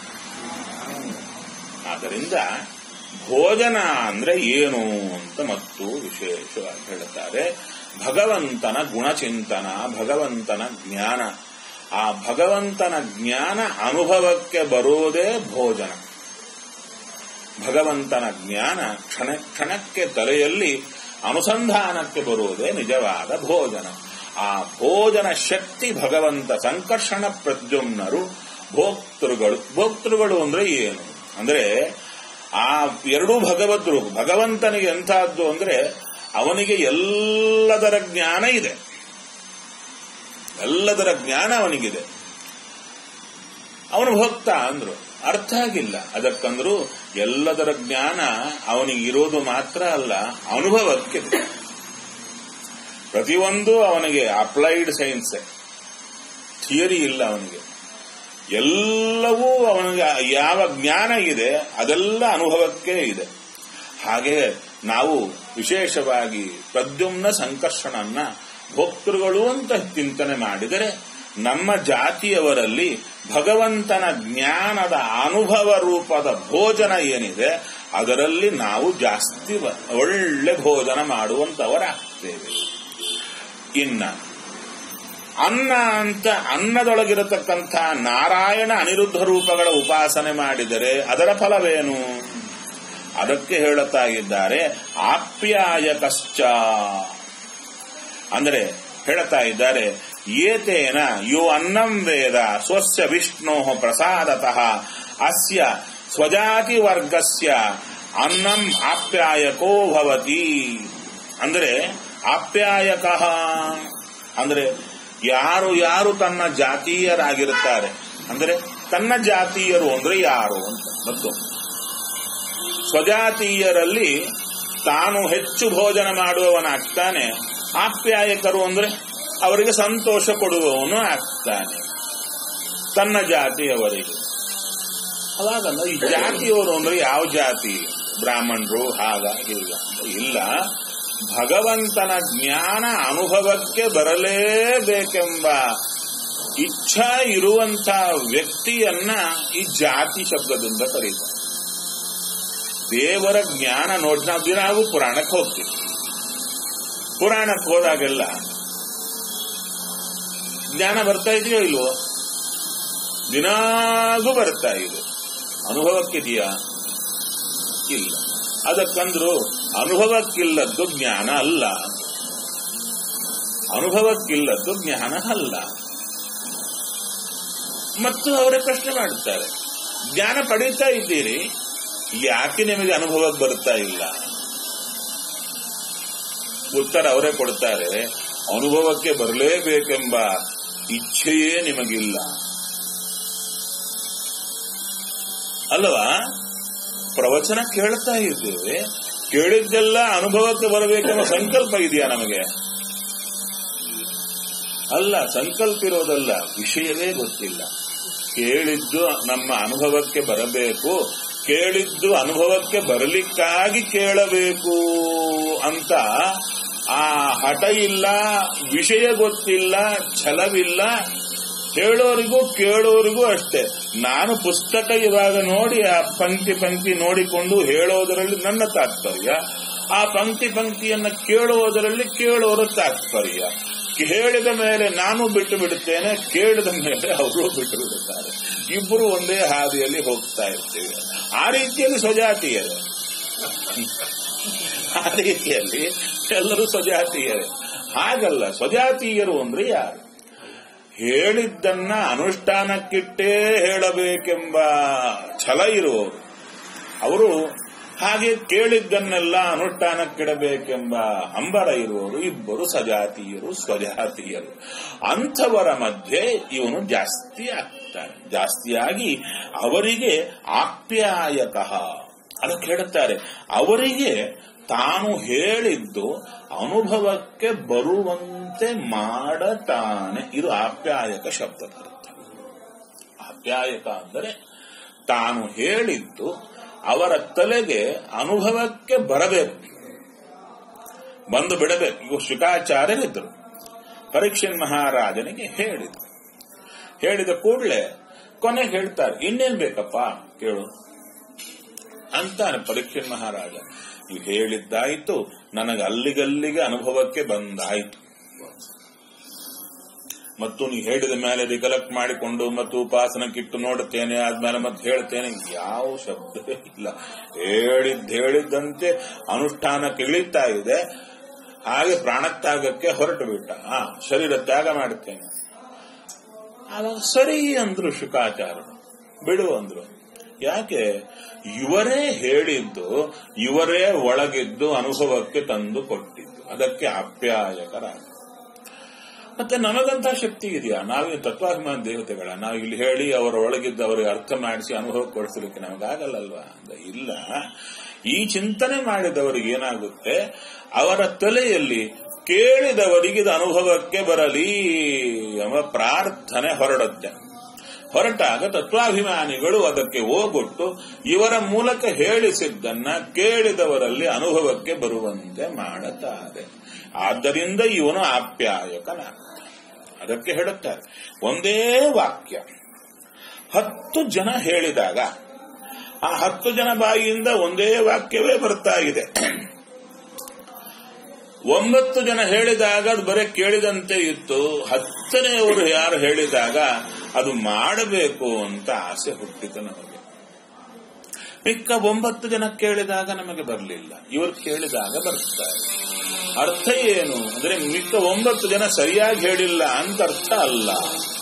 ಆದ್ದರಿಂದ ಭೋಜನ ಅಂದ್ರೆ ಏನು ಅಂತ ಮತ್ತು ವಿಶೇಷವಾಗಿ ಹೇಳುತ್ತಾರೆ ಭಗವಂತನ ಗುಣಚಿಂತನ ಭಗವಂತನ ಜ್ಞಾನ ಆ ಭಗವಂತನ ಜ್ಞಾನ ಅನುಭವಕ್ಕೆ ಬರೋದೇ ಭೋಜನ ಭಗವಂತನ ಜ್ಞಾನ ಕ್ಷಣ ಕ್ಷಣಕ್ಕೆ ತಲೆಯಲ್ಲಿ ಅನುಸಂಧಾನಕ್ಕೆ ಬರುವುದೇ ನಿಜವಾದ ಭೋಜನ ಆ ಭೋಜನ ಶಕ್ತಿ ಭಗವಂತ ಸಂಕರ್ಷಣ ಪ್ರದ್ಯುಮ್ನರು ಭೋಕ್ತೃಗಳು ಭೋಕ್ತೃಗಳು ಅಂದ್ರೆ ಏನು ಅಂದ್ರೆ ಆ ಎರಡೂ ಭಗವದ್ರು ಭಗವಂತನಿಗೆ ಎಂಥದ್ದು ಅಂದ್ರೆ ಅವನಿಗೆ ಎಲ್ಲದರ ಜ್ಞಾನ ಇದೆ ಎಲ್ಲದರ ಜ್ಞಾನ ಅವನಿಗಿದೆ ಅವನು ಭಕ್ತ ಅಂದ್ರು ಅರ್ಥ ಆಗಿಲ್ಲ ಅದಕ್ಕಂದ್ರು ಎಲ್ಲದರ ಜ್ಞಾನ ಅವನಿಗೆ ಇರೋದು ಮಾತ್ರ ಅಲ್ಲ ಅನುಭವಕ್ಕೆ ಪ್ರತಿಯೊಂದು ಅವನಿಗೆ ಅಪ್ಲೈಡ್ ಸೈನ್ಸ್ ಥಿಯರಿ ಇಲ್ಲ ಅವನಿಗೆ ಎಲ್ಲವೂ ಅವನಿಗೆ ಯಾವ ಜ್ಞಾನ ಇದೆ ಅದೆಲ್ಲ ಅನುಭವಕ್ಕೆ ಇದೆ ಹಾಗೆ ನಾವು ವಿಶೇಷವಾಗಿ ಪ್ರದ್ಯುಮ್ನ ಸಂಕರ್ಷಣನ್ನ ಭೋಕ್ತೃಗಳು ಅಂತ ಚಿಂತನೆ ಮಾಡಿದರೆ ನಮ್ಮ ಜಾತಿಯವರಲ್ಲಿ ಭಗವಂತನ ಜ್ಞಾನದ ಅನುಭವ ರೂಪದ ಭೋಜನ ಏನಿದೆ ಅದರಲ್ಲಿ ನಾವು ಜಾಸ್ತಿ ಬ- ಒಳ್ಳೆ ಭೋಜನ ಮಾಡುವಂತವರಾಗ್ತೇವೆ ಇನ್ನ ಅನ್ನ ಅಂತ ಅನ್ನದೊಳಗಿರತಕ್ಕಂಥ ನಾರಾಯಣ ಅನಿರುದ್ಧ ರೂಪಗಳ ಉಪಾಸನೆ ಮಾಡಿದರೆ ಅದರ ಫಲವೇನು ಅದಕ್ಕೆ ಹೇಳುತ್ತಾ ಇದ್ದಾರೆ ಆಪ್ಯಾಯಕಶ್ಚ ಅಂದರೆ ಹೇಳುತ್ತಾ ಇದ್ದಾರೆ ಏತೇನ ಯೋ ಅನ್ನಂ ವೇದ ಸ್ವಸ್ಯ ವಿಷ್ಣೋ ಪ್ರಸಾದತಃ ಅಸ್ಯ ಸ್ವಜಾತಿ ವರ್ಗಸ್ಯ ಅನ್ನಂ ಆಪ್ಯಾಯಕೋ ಭವತಿ ಅಂದರೆ ಆಪ್ಯಾಯಕ ಅಂದರೆ ಯಾರು ಯಾರು ತನ್ನ ಜಾತೀಯರಾಗಿರುತ್ತಾರೆ ಅಂದರೆ ತನ್ನ ಜಾತೀಯರು ಅಂದ್ರೆ ಯಾರು ಅಂತ ಮತ್ತು ಸ್ವಜಾತೀಯರಲ್ಲಿ ತಾನು ಹೆಚ್ಚು ಭೋಜನ ಮಾಡುವವನಾಗ್ತಾನೆ ಆಪ್ಯಾಯಕರು ಅಂದ್ರೆ ಅವರಿಗೆ ಸಂತೋಷ ಕೊಡುವವನು ಆಗ್ತಾನೆ ತನ್ನ ಜಾತಿಯವರಿಗೆ ಅವಾಗಲ್ಲ ಈ ಜಾತಿಯವರು ಅಂದ್ರೆ ಯಾವ ಜಾತಿ ಬ್ರಾಹ್ಮಣರು ಹಾಗ ಹೀಗ ಅಂತ ಇಲ್ಲ ಭಗವಂತನ ಜ್ಞಾನ ಅನುಭವಕ್ಕೆ ಬರಲೇಬೇಕೆಂಬ ಇಚ್ಛಾ ಇರುವಂತ ವ್ಯಕ್ತಿಯನ್ನ ಈ ಜಾತಿ ಶಬ್ದದಿಂದ ಕರೀತಾರೆ ದೇವರ ಜ್ಞಾನ ನೋಡಿ ನಾವು ದಿನಾಗೂ ಪುರಾಣಕ್ಕೆ ಹೋಗ್ತೀವಿ ಪುರಾಣಕ್ಕೆ ಹೋದಾಗೆಲ್ಲ ಜ್ಞಾನ ಬರ್ತಾ ಇದೆಯೋ ಇಲ್ವೋ ದಿನಾಗೂ ಬರ್ತಾ ಇದೆ ಅನುಭವಕ್ಕಿದೆಯಾ ಇಲ್ಲ ಅದಕ್ಕಂದ್ರು ಅನುಭವಕ್ಕಿಲ್ಲದ್ದು ಜ್ಞಾನ ಅಲ್ಲ ಅನುಭವಕ್ಕಿಲ್ಲದ್ದು ಜ್ಞಾನ ಅಲ್ಲ ಮತ್ತು ಅವರೇ ಪ್ರಶ್ನೆ ಮಾಡುತ್ತಾರೆ ಜ್ಞಾನ ಪಡೀತಾ ಇದ್ದೀರಿ ಯಾಕೆ ನಿಮಗೆ ಅನುಭವಕ್ಕೆ ಬರ್ತಾ ಇಲ್ಲ ಉತ್ತರ ಅವರೇ ಕೊಡ್ತಾರೆ ಅನುಭವಕ್ಕೆ ಬರಲೇಬೇಕೆಂಬ ಇಚ್ಛೆಯೇ ನಿಮಗಿಲ್ಲ ಅಲ್ವಾ ಪ್ರವಚನ ಕೇಳ್ತಾ ಇದ್ದೇವೆ ಕೇಳಿದ್ದೆಲ್ಲ ಅನುಭವಕ್ಕೆ ಬರಬೇಕೆಂಬ ಸಂಕಲ್ಪ ಇದೆಯಾ ನಮಗೆ ಅಲ್ಲ ಸಂಕಲ್ಪ ಇರೋದಲ್ಲ ವಿಷಯವೇ ಗೊತ್ತಿಲ್ಲ ಕೇಳಿದ್ದು ನಮ್ಮ ಅನುಭವಕ್ಕೆ ಬರಬೇಕು ಕೇಳಿದ್ದು ಅನುಭವಕ್ಕೆ ಬರಲಿಕ್ಕಾಗಿ ಕೇಳಬೇಕು ಅಂತ ಆ ಹಠ ಇಲ್ಲ ವಿಷಯ ಗೊತ್ತಿಲ್ಲ ಛಲವಿಲ್ಲ ಹೇಳೋರಿಗೂ ಕೇಳೋರಿಗೂ ಅಷ್ಟೇ ನಾನು ಪುಸ್ತಕ ಇವಾಗ ನೋಡಿ ಆ ಪಂಕ್ತಿ ಪಂಕ್ತಿ ನೋಡಿಕೊಂಡು ಹೇಳೋದರಲ್ಲಿ ನನ್ನ ತಾತ್ಪರ್ಯ ಆ ಪಂಕ್ತಿ ಪಂಕ್ತಿಯನ್ನ ಕೇಳುವುದರಲ್ಲಿ ಕೇಳೋರ ತಾತ್ಪರ್ಯ ಹೇಳಿದ ಮೇಲೆ ನಾನು ಬಿಟ್ಟು ಬಿಡುತ್ತೇನೆ ಕೇಳಿದ ಮೇಲೆ ಅವರು ಬಿಟ್ಟು ಬಿಡುತ್ತಾರೆ ಇಬ್ಬರು ಒಂದೇ ಹಾದಿಯಲ್ಲಿ ಹೋಗ್ತಾ ಇರ್ತೀವಿ ಆ ರೀತಿಯಲ್ಲಿ ಸ್ವಜಾತಿಯರೇ ಆ ರೀತಿಯಲ್ಲಿ ಎಲ್ಲರೂ ಸ್ವಜಾತೀಯರೇ ಹಾಗಲ್ಲ ಸ್ವಜಾತೀಯರು ಅಂದ್ರೆ ಯಾರು ಹೇಳಿದ್ದನ್ನ ಅನುಷ್ಠಾನಕ್ಕಿಟ್ಟೇ ಹೇಳಬೇಕೆಂಬ ಛಲ ಇರುವವರು ಅವರು ಹಾಗೆ ಕೇಳಿದ್ದನ್ನೆಲ್ಲ ಅನುಷ್ಠಾನಕ್ಕಿಡಬೇಕೆಂಬ ಹಂಬರ ಇರುವವರು ಇಬ್ಬರು ಸಜಾತೀಯರು ಸ್ವಜಾತೀಯರು ಅಂಥವರ ಮಧ್ಯೆ ಇವನು ಜಾಸ್ತಿ ಆಗ್ತಾನೆ ಜಾಸ್ತಿಯಾಗಿ ಅವರಿಗೆ ಆಪ್ಯಾಯಕ ಅದಕ್ಕೆ ಹೇಳುತ್ತಾರೆ ಅವರಿಗೆ ತಾನು ಹೇಳಿದ್ದು ಅನುಭವಕ್ಕೆ ಬರುವಂತೆ ಮಾಡತಾನೆ ಇದು ಆಪ್ಯಾಯಕ ಶಬ್ದದ ಅರ್ಥ ಆಪ್ಯಾಯಕ ಅಂದರೆ ತಾನು ಹೇಳಿದ್ದು ಅವರ ತಲೆಗೆ ಅನುಭವಕ್ಕೆ ಬರಬೇಕು ಬಂದು ಬಿಡಬೇಕು ಇವು ಶುಕಾಚಾರ್ಯರಿದ್ದರು ಪರೀಕ್ಷನ್ ಮಹಾರಾಜನಿಗೆ ಹೇಳಿದ್ರು ಹೇಳಿದ ಕೂಡಲೇ ಕೊನೆಗೆ ಹೇಳ್ತಾರೆ ಇನ್ನೇನ್ ಬೇಕಪ್ಪ ಕೇಳು ಅಂತಾನೆ ಪರೀಕ್ಷನ್ ಮಹಾರಾಜ ನೀವು ಹೇಳಿದ್ದಾಯ್ತು ನನಗೆ ಅಲ್ಲಿಗಲ್ಲಿಗೆ ಅನುಭವಕ್ಕೆ ಬಂದಾಯ್ತು ಮತ್ತು ನೀವು ಹೇಳಿದ ಮೇಲೆ ರಿಕಲೆಕ್ಟ್ ಮಾಡಿಕೊಂಡು ಮತ್ತು ಉಪಾಸನಕ್ಕಿಟ್ಟು ನೋಡುತ್ತೇನೆ ಆದ್ಮೇಲೆ ಮತ್ತೆ ಹೇಳ್ತೇನೆ ಯಾವ ಶಬ್ದವೇ ಇಲ್ಲ ಹೇಳಿದ್ ಹೇಳಿದ್ದಂತೆ ಅನುಷ್ಠಾನಕ್ಕೆ ಇಳಿತಾ ಇದೆ ಹಾಗೆ ಪ್ರಾಣತ್ಯಾಗಕ್ಕೆ ಹೊರಟು ಬಿಟ್ಟ ಆ ಶರೀರ ತ್ಯಾಗ ಮಾಡುತ್ತೇನೆ ಆವಾಗ ಸರಿ ಅಂದ್ರು ಶುಕಾಚಾರ್ಯರು ಬಿಡು ಅಂದ್ರು ಯಾಕೆ ಇವರೇ ಹೇಳಿದ್ದು ಇವರೇ ಒಳಗಿದ್ದು ಅನುಭವಕ್ಕೆ ತಂದು ಕೊಟ್ಟಿದ್ದು ಅದಕ್ಕೆ ಅಪ್ಯಾಯಕರಾಗ ಮತ್ತೆ ನಮಗಂತ ಶಕ್ತಿ ಇದೆಯಾ ನಾವೇ ತತ್ವಾಭಿಮಾನ ದೇವತೆಗಳ ನಾವು ಇಲ್ಲಿ ಹೇಳಿ ಅವರ ಒಳಗಿದ್ದು ಅವರಿಗೆ ಅರ್ಥ ಮಾಡಿಸಿ ಅನುಭವ ಕೊಡಿಸಲಿಕ್ಕೆ ನಮಗಾಗಲ್ಲಲ್ವಾ ಅಂತ ಇಲ್ಲ ಈ ಚಿಂತನೆ ಮಾಡಿದವರಿಗೆ ಏನಾಗುತ್ತೆ ಅವರ ತಲೆಯಲ್ಲಿ ಕೇಳಿದವರಿಗೆ ಇದು ಅನುಭವಕ್ಕೆ ಬರಲಿ ಎಂಬ ಪ್ರಾರ್ಥನೆ ಹೊರಡುತ್ತೆ ಹೊರಟಾಗ ತತ್ವಾಭಿಮಾನಿಗಳು ಅದಕ್ಕೆ ಓಗೊಟ್ಟು ಇವರ ಮೂಲಕ ಹೇಳಿಸಿದ್ದನ್ನ ಕೇಳಿದವರಲ್ಲಿ ಅನುಭವಕ್ಕೆ ಬರುವಂತೆ ಮಾಡುತ್ತಾರೆ ಆದ್ದರಿಂದ ಇವನು ಆಪ್ಯಾಯಕನಾಗ್ತಾನೆ ಅದಕ್ಕೆ ಹೇಳುತ್ತಾರೆ ಒಂದೇ ವಾಕ್ಯ ಹತ್ತು ಜನ ಹೇಳಿದಾಗ ಆ ಹತ್ತು ಜನ ಬಾಯಿಯಿಂದ ಒಂದೇ ವಾಕ್ಯವೇ ಬರ್ತಾ ಇದೆ ಒಂಬತ್ತು ಜನ ಹೇಳಿದಾಗ ಅದು ಬರೀ ಕೇಳಿದಂತೆ ಇತ್ತು ಹತ್ತನೆಯವರು ಯಾರು ಹೇಳಿದಾಗ ಅದು ಮಾಡಬೇಕು ಅಂತ ಆಸೆ ಹುಟ್ಟಿತು ನಮಗೆ ಮಿಕ್ಕ ಒಂಬತ್ತು ಜನ ಕೇಳಿದಾಗ ನಮಗೆ ಬರಲಿಲ್ಲ ಇವರು ಕೇಳಿದಾಗ ಬರ್ತಾರೆ ಅರ್ಥ ಏನು ಅಂದ್ರೆ ಮಿಕ್ಕ ಒಂಬತ್ತು ಜನ ಸರಿಯಾಗಿ ಹೇಳಿಲ್ಲ ಅಂತ ಅರ್ಥ ಅಲ್ಲ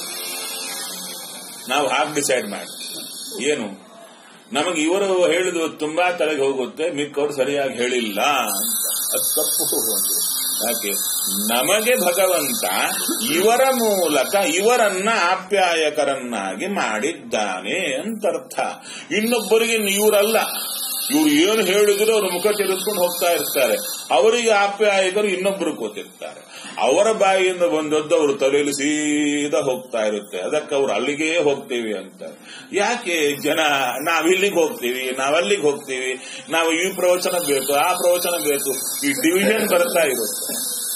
ನಾವು ಹಾಗೆ ಡಿಸೈಡ್ ಮಾಡಿ ಏನು ನಮಗೆ ಇವರು ಹೇಳಿದ್ರು ತುಂಬಾ ತಲೆಗೆ ಹೋಗುತ್ತೆ ಮಿಕ್ಕವರು ಸರಿಯಾಗಿ ಹೇಳಿಲ್ಲ ಅಂತ ಅದು ತಪ್ಪು ಒಂದು ಯಾಕೆ ನಮಗೆ ಭಗವಂತ ಇವರ ಮೂಲಕ ಇವರನ್ನ ಆಪ್ಯಾಯಕರನ್ನಾಗಿ ಮಾಡಿದ್ದಾನೆ ಅಂತ ಅರ್ಥ ಇನ್ನೊಬ್ಬರಿಗೆ ಇವರಲ್ಲ ಇವ್ರು ಏನು ಹೇಳಿದ್ರು ಅವ್ರ ಮುಖ ತಿರುಗಿಸ್ಕೊಂಡು ಹೋಗ್ತಾ ಇರ್ತಾರೆ ಅವರಿಗೆ ಆಪ್ಯಾಯಕರು ಇನ್ನೊಬ್ರು ಕೂತಿರ್ತಾರೆ ಅವರ ಬಾಯಿಯಿಂದ ಬಂದದ್ದು ಅವರು ತಲೆಯಲ್ಲಿ ಸೀದಾ ಹೋಗ್ತಾ ಇರುತ್ತೆ ಅದಕ್ಕೆ ಅವ್ರು ಅಲ್ಲಿಗೆ ಹೋಗ್ತೀವಿ ಅಂತ ಯಾಕೆ ಜನ ನಾವಿಲ್ಲಿಗೆ ಹೋಗ್ತೀವಿ ನಾವಲ್ಲಿಗೆ ಹೋಗ್ತೀವಿ ನಾವು ಈ ಪ್ರವಚನ ಬೇಕು ಆ ಪ್ರವಚನ ಬೇಕು ಈ ಡಿವಿಷನ್ ಬರ್ತಾ ಇರುತ್ತೆ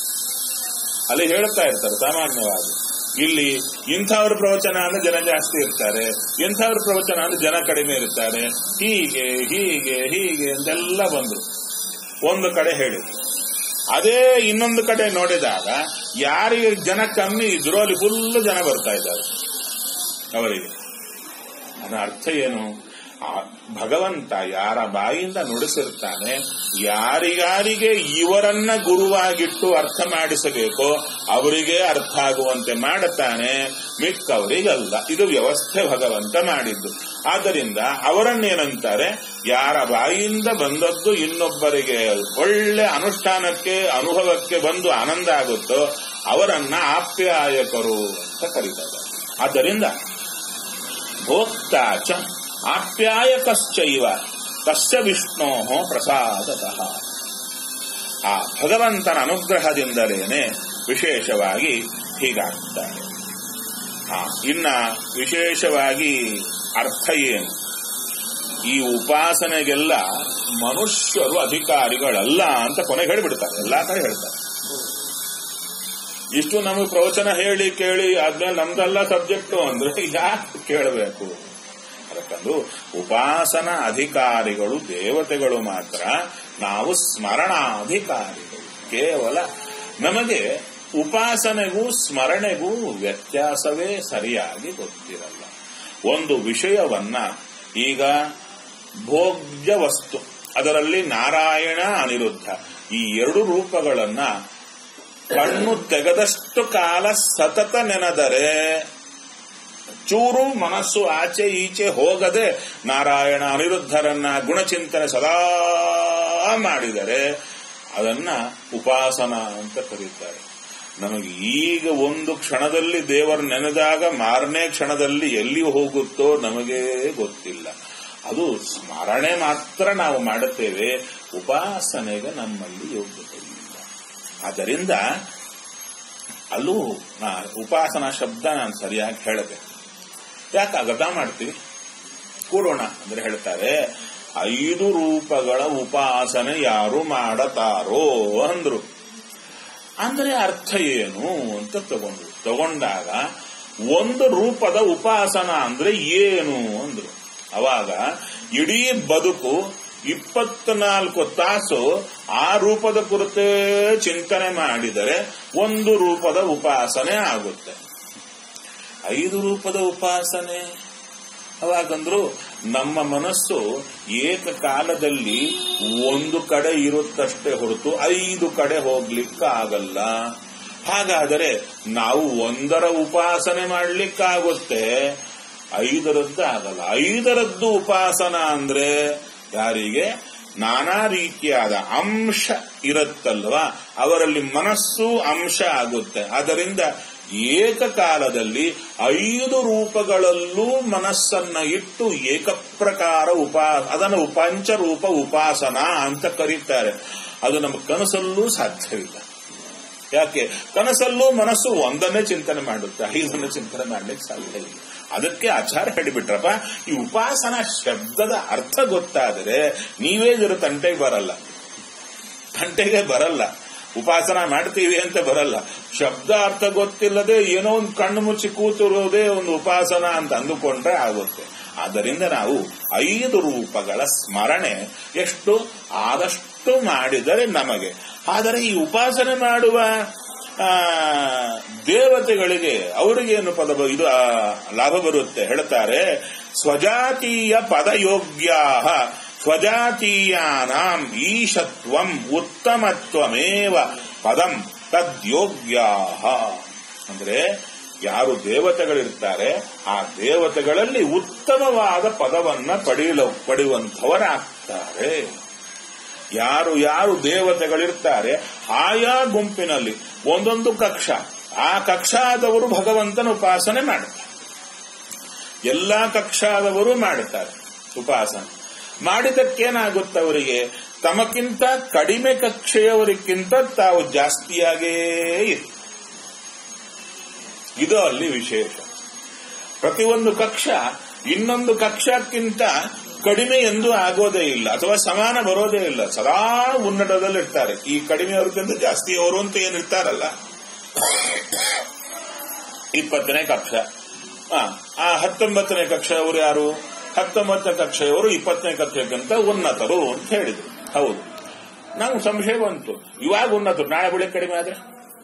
ಅಲ್ಲಿ ಹೇಳ್ತಾ ಇರ್ತಾರೆ ಸಾಮಾನ್ಯವಾಗಿ ಇಲ್ಲಿ ಇಂಥವ್ರ ಪ್ರವಚನ ಅಂದ್ರೆ ಜನ ಜಾಸ್ತಿ ಇರ್ತಾರೆ ಇಂಥವ್ರ ಪ್ರವಚನ ಅಂದ್ರೆ ಜನ ಕಡಿಮೆ ಇರ್ತಾರೆ ಹೀಗೆ ಹೀಗೆ ಹೀಗೆ ಅಂತೆಲ್ಲ ಬಂದ್ರು ಒಂದು ಕಡೆ ಹೇಳಿದ್ರು ಅದೇ ಇನ್ನೊಂದು ಕಡೆ ನೋಡಿದಾಗ ಯಾರಿಗೆ ಜನ ಕಮ್ಮಿ ಇದ್ರು ಅಲ್ಲಿ ಫುಲ್ ಜನ ಬರ್ತಾ ಇದ್ದಾರೆ ಅವರಿಗೆ ಅದರ ಅರ್ಥ ಏನು ಆ ಭಗವಂತ ಯಾರ ಬಾಯಿಂದ ನುಡಿಸಿರ್ತಾನೆ ಯಾರಿಗಾರಿಗೆ ಇವರನ್ನ ಗುರುವಾಗಿಟ್ಟು ಅರ್ಥ ಮಾಡಿಸಬೇಕೋ ಅವರಿಗೆ ಅರ್ಥ ಆಗುವಂತೆ ಮಾಡುತ್ತಾನೆ ಮಿಕ್ಕವರಿಗಲ್ಲ ಇದು ವ್ಯವಸ್ಥೆ ಭಗವಂತ ಮಾಡಿದ್ದು ಆದ್ದರಿಂದ ಅವರನ್ನೇನಂತಾರೆ ಯಾರ ಬಾಯಿಯಿಂದ ಬಂದದ್ದು ಇನ್ನೊಬ್ಬರಿಗೆ ಒಳ್ಳೆ ಅನುಷ್ಠಾನಕ್ಕೆ ಅನುಭವಕ್ಕೆ ಬಂದು ಆನಂದ ಆಗುತ್ತೋ ಅವರನ್ನ ಆಪ್ಯಾಯಕರು ಅಂತ ಕರೀತಾರೆ ಆದ್ದರಿಂದ ಭೋಕ್ತಾಚ ಆಪ್ಯಾಯಕಶ್ಚೈವ ತಸ್ಯ ವಿಷ್ಣೋ ಪ್ರಸಾದತಃ ಆ ಭಗವಂತನ ಅನುಗ್ರಹದಿಂದಲೇನೆ ವಿಶೇಷವಾಗಿ ಹೀಗಾಗ್ತಾರೆ ಆ ಇನ್ನ ವಿಶೇಷವಾಗಿ ಅರ್ಥ ಏನು ಈ ಉಪಾಸನೆಗೆಲ್ಲ ಮನುಷ್ಯರು ಅಧಿಕಾರಿಗಳಲ್ಲ ಅಂತ ಕೊನೆಗೆ ಹೇಳಿಬಿಡ್ತಾರೆ ಎಲ್ಲಾ ಕಡೆ ಹೇಳ್ತಾರೆ ಇಷ್ಟು ನಮಗೆ ಪ್ರವಚನ ಹೇಳಿ ಕೇಳಿ ಆದ್ಮೇಲೆ ನಮ್ದೆಲ್ಲ ಸಬ್ಜೆಕ್ಟು ಅಂದ್ರೆ ಯಾಕೆ ಕೇಳಬೇಕು ಅದಕ್ಕಂದು ಉಪಾಸನ ಅಧಿಕಾರಿಗಳು ದೇವತೆಗಳು ಮಾತ್ರ ನಾವು ಸ್ಮರಣಾಧಿಕಾರಿಗಳು ಕೇವಲ ನಮಗೆ ಉಪಾಸನೆಗೂ ಸ್ಮರಣೆಗೂ ವ್ಯತ್ಯಾಸವೇ ಸರಿಯಾಗಿ ಗೊತ್ತಿರಲ್ಲ ಒಂದು ವಿಷಯವನ್ನ ಈಗ ಭೋಗ್ಯ ವಸ್ತು ಅದರಲ್ಲಿ ನಾರಾಯಣ ಅನಿರುದ್ಧ ಈ ಎರಡು ರೂಪಗಳನ್ನ ಕಣ್ಣು ತೆಗೆದಷ್ಟು ಕಾಲ ಸತತ ನೆನೆದರೆ ಚೂರು ಮನಸ್ಸು ಆಚೆ ಈಚೆ ಹೋಗದೆ ನಾರಾಯಣ ಅನಿರುದ್ಧರನ್ನ ಗುಣಚಿಂತನೆ ಸದಾ ಮಾಡಿದರೆ ಅದನ್ನ ಉಪಾಸನ ಅಂತ ಕರೀತಾರೆ ನಮಗೆ ಈಗ ಒಂದು ಕ್ಷಣದಲ್ಲಿ ದೇವರ ನೆನೆದಾಗ ಮಾರನೇ ಕ್ಷಣದಲ್ಲಿ ಎಲ್ಲಿ ಹೋಗುತ್ತೋ ನಮಗೆ ಗೊತ್ತಿಲ್ಲ ಅದು ಸ್ಮರಣೆ ಮಾತ್ರ ನಾವು ಮಾಡುತ್ತೇವೆ ಉಪಾಸನೆಗೆ ನಮ್ಮಲ್ಲಿ ಯೋಗ್ಯತೆ ಇಲ್ಲ ಆದ್ದರಿಂದ ಅಲ್ಲೂ ಉಪಾಸನಾ ಶಬ್ದ ನಾನು ಸರಿಯಾಗಿ ಹೇಳಬೇಕು ಯಾಕೆ ಅಗತ ಮಾಡ್ತೀವಿ ಕೂರೋಣ ಅಂದ್ರೆ ಹೇಳ್ತಾರೆ ಐದು ರೂಪಗಳ ಉಪಾಸನೆ ಯಾರು ಮಾಡತಾರೋ ಅಂದ್ರು ಅಂದ್ರೆ ಅರ್ಥ ಏನು ಅಂತ ತಗೊಂಡ್ರು ತಗೊಂಡಾಗ ಒಂದು ರೂಪದ ಉಪಾಸನ ಅಂದ್ರೆ ಏನು ಅಂದ್ರು ಅವಾಗ ಇಡೀ ಬದುಕು ಇಪ್ಪತ್ನಾಲ್ಕು ತಾಸು ಆ ರೂಪದ ಕುರಿತೇ ಚಿಂತನೆ ಮಾಡಿದರೆ ಒಂದು ರೂಪದ ಉಪಾಸನೆ ಆಗುತ್ತೆ ಐದು ರೂಪದ ಉಪಾಸನೆ ಅವಾಗಂದ್ರು ನಮ್ಮ ಮನಸ್ಸು ಏಕಕಾಲದಲ್ಲಿ ಒಂದು ಕಡೆ ಇರುತ್ತಷ್ಟೇ ಹೊರತು ಐದು ಕಡೆ ಹೋಗ್ಲಿಕ್ಕಾಗಲ್ಲ ಹಾಗಾದರೆ ನಾವು ಒಂದರ ಉಪಾಸನೆ ಮಾಡ್ಲಿಕ್ಕಾಗುತ್ತೆ ಐದರದ್ದು ಆಗಲ್ಲ ಐದರದ್ದು ಉಪಾಸನ ಅಂದ್ರೆ ಯಾರಿಗೆ ನಾನಾ ರೀತಿಯಾದ ಅಂಶ ಇರುತ್ತಲ್ವಾ ಅವರಲ್ಲಿ ಮನಸ್ಸು ಅಂಶ ಆಗುತ್ತೆ ಅದರಿಂದ ಏಕಕಾಲದಲ್ಲಿ ಐದು ರೂಪಗಳಲ್ಲೂ ಮನಸ್ಸನ್ನ ಇಟ್ಟು ಏಕಪ್ರಕಾರ ಉಪಾ ಅದನ್ನು ಪಂಚರೂಪ ಉಪಾಸನ ಅಂತ ಕರೀತಾರೆ ಅದು ನಮ್ಮ ಕನಸಲ್ಲೂ ಸಾಧ್ಯವಿಲ್ಲ ಯಾಕೆ ಕನಸಲ್ಲೂ ಮನಸ್ಸು ಒಂದನ್ನೇ ಚಿಂತನೆ ಮಾಡುತ್ತೆ ಐದನ್ನೇ ಚಿಂತನೆ ಮಾಡ್ಲಿಕ್ಕೆ ಸಾಧ್ಯ ಇಲ್ಲ ಅದಕ್ಕೆ ಆಚಾರ ಹೇಳಿಬಿಟ್ರಪ್ಪ ಈ ಉಪಾಸನ ಶಬ್ದದ ಅರ್ಥ ಗೊತ್ತಾದರೆ ನೀವೇ ಇದ್ರ ತಂಟೆಗೆ ಬರಲ್ಲ ತಂಟೆಗೆ ಬರಲ್ಲ ಉಪಾಸನ ಮಾಡ್ತೀವಿ ಅಂತ ಬರಲ್ಲ ಶಬ್ದ ಅರ್ಥ ಗೊತ್ತಿಲ್ಲದೆ ಏನೋ ಒಂದು ಕಣ್ಣು ಮುಚ್ಚಿ ಕೂತಿರೋದೇ ಒಂದು ಉಪಾಸನ ಅಂತ ಅಂದುಕೊಂಡ್ರೆ ಆಗುತ್ತೆ ಆದ್ದರಿಂದ ನಾವು ಐದು ರೂಪಗಳ ಸ್ಮರಣೆ ಎಷ್ಟು ಆದಷ್ಟು ಮಾಡಿದರೆ ನಮಗೆ ಆದರೆ ಈ ಉಪಾಸನೆ ಮಾಡುವ ಆ, ದೇವತೆಗಳಿಗೆ ಅವರಿಗೇನು ಪದ ಬ- ಇದು ಆ, ಲಾಭ ಬರುತ್ತೆ ಹೇಳ್ತಾರೆ ಸ್ವಜಾತೀಯ ಪದಯೋಗ್ಯಾ ಸ್ವಜಾತೀಯಾನಾಂ ಈಶತ್ವಂ ಉತ್ತಮತ್ವಮೇವ ಪದಂ ತದ್ಯೋಗ್ಯಾ ಅಂದ್ರೆ ಯಾರು ದೇವತೆಗಳಿರ್ತಾರೆ ಆ ದೇವತೆಗಳಲ್ಲಿ ಉತ್ತಮವಾದ ಪದವನ್ನ ಪಡೆಯಲು ಪಡೆಯುವಂಥವರಾಗ್ತಾರೆ ಯಾರು ಯಾರು ದೇವತೆಗಳಿರ್ತಾರೆ ಆಯಾ ಗುಂಪಿನಲ್ಲಿ ಒಂದೊಂದು ಕಕ್ಷ ಆ ಕಕ್ಷಾದವರು ಭಗವಂತನ ಉಪಾಸನೆ ಮಾಡುತ್ತಾರೆ ಎಲ್ಲಾ ಕಕ್ಷಾದವರು ಮಾಡುತ್ತಾರೆ ಉಪಾಸನೆ ಮಾಡಿದಕ್ಕೇನಾಗುತ್ತೆ ಅವರಿಗೆ ತಮಕ್ಕಿಂತ ಕಡಿಮೆ ಕಕ್ಷೆಯವರಿಗಿಂತ ತಾವು ಜಾಸ್ತಿಯಾಗೇ ಇರು ಇದು ಅಲ್ಲಿ ವಿಶೇಷ ಪ್ರತಿಯೊಂದು ಕಕ್ಷ ಇನ್ನೊಂದು ಕಕ್ಷಕ್ಕಿಂತ ಕಡಿಮೆ ಎಂದು ಆಗೋದೇ ಇಲ್ಲ ಅಥವಾ ಸಮಾನ ಬರೋದೇ ಇಲ್ಲ ಸದಾ ಉನ್ನತದಲ್ಲಿರ್ತಾರೆ ಈ ಕಡಿಮೆಯವ್ರಿಗಿಂತ ಜಾಸ್ತಿ ಅವರು ಅಂತ ಏನಿರ್ತಾರಲ್ಲ ಇಪ್ಪತ್ತನೇ ಕಕ್ಷ ಆ, ಆ ಹತ್ತೊಂಬತ್ತನೇ ಕಕ್ಷೆಯವರು ಯಾರು ಹತ್ತೊಂಬತ್ತನೇ ಕಕ್ಷೆಯವರು ಇಪ್ಪತ್ತನೇ ಕಕ್ಷೆಗಿಂತ ಉನ್ನತರು ಅಂತ ಹೇಳಿದ್ರು ಹೌದು ನಾವು ಸಂಶಯ ಬಂತು ಇವಾಗ ಉನ್ನತರು ನಾಳೆ ಬೆಳಿಗ್ಗೆ ಕಡಿಮೆ ಆದ್ರೆ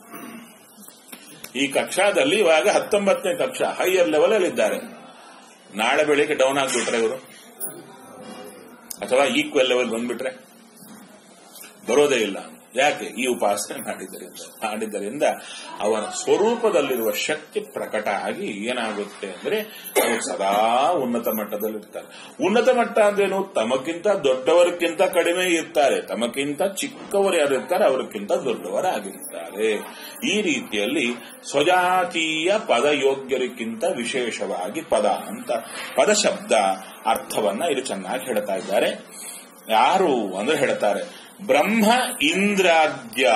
ಈ ಕಕ್ಷಾದಲ್ಲಿ ಇವಾಗ ಹತ್ತೊಂಬತ್ತನೇ ಕಕ್ಷಾ ಹೈಯರ್ ಲೆವೆಲ್ ಅಲ್ಲಿ ಇದ್ದಾರೆ ನಾಳೆ ಬೆಳಿಗ್ಗೆ ಡೌನ್ ಆಗ್ಬಿಟ್ರೆ ಇವರು ಅಥವಾ ಈಕ್ವಲ್ ಲೆವೆಲ್ ಬಂದ್ಬಿಟ್ರೆ ಬರೋದೇ ಇಲ್ಲ ಯಾಕೆ ಈ ಉಪಾಸನೆ ಮಾಡಿದ್ದರಿಂದ ಮಾಡಿದ್ದರಿಂದ ಅವರ ಸ್ವರೂಪದಲ್ಲಿರುವ ಶಕ್ತಿ ಪ್ರಕಟ ಆಗಿ ಏನಾಗುತ್ತೆ ಅಂದ್ರೆ ಅವರು ಸದಾ ಉನ್ನತ ಮಟ್ಟದಲ್ಲಿರ್ತಾರೆ ಉನ್ನತ ಮಟ್ಟ ಅಂದ್ರೇನು ತಮಕ್ಕಿಂತ ದೊಡ್ಡವರಿಗಿಂತ ಕಡಿಮೆ ಇರ್ತಾರೆ ತಮಕ್ಕಿಂತ ಚಿಕ್ಕವರು ಯಾರು ಇರ್ತಾರೆ ಅವರಿಗಿಂತ ದೊಡ್ಡವರಾಗಿರ್ತಾರೆ ಈ ರೀತಿಯಲ್ಲಿ ಸ್ವಜಾತೀಯ ಪದಯೋಗ್ಯರಿಗಿಂತ ವಿಶೇಷವಾಗಿ ಪದ ಅಂತ ಪದ ಶಬ್ದ ಅರ್ಥವನ್ನ ಇದು ಚೆನ್ನಾಗಿ ಹೇಳ್ತಾ ಇದ್ದಾರೆ ಯಾರು ಅಂದ್ರೆ ಹೇಳ್ತಾರೆ ಬ್ರಹ್ಮ ಇಂದ್ರಾದ್ಯಾ